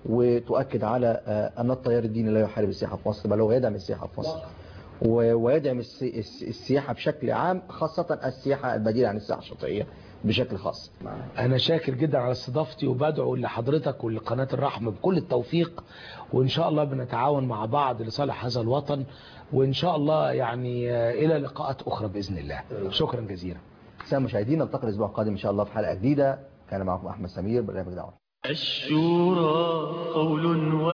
وتؤكد على آه، أن التيار الديني لا يحارب السياحة في مصر بل هو يدعم السياحة في مصر و- ويدعم الس- الس- السياحة بشكل عام خاصة السياحة البديلة عن السياحة الشاطئية بشكل خاص انا شاكر جدا على استضافتي وبدعو لحضرتك ولقناه الرحمه بكل التوفيق وان شاء الله بنتعاون مع بعض لصالح هذا الوطن وان شاء الله يعني آه، الى لقاءات اخرى باذن الله شكرا جزيلا سلام مشاهدينا نلتقي الأسبوع القادم إن شاء الله في حلقة جديدة كان معكم أحمد سمير برنامج دعوة الشورى قول و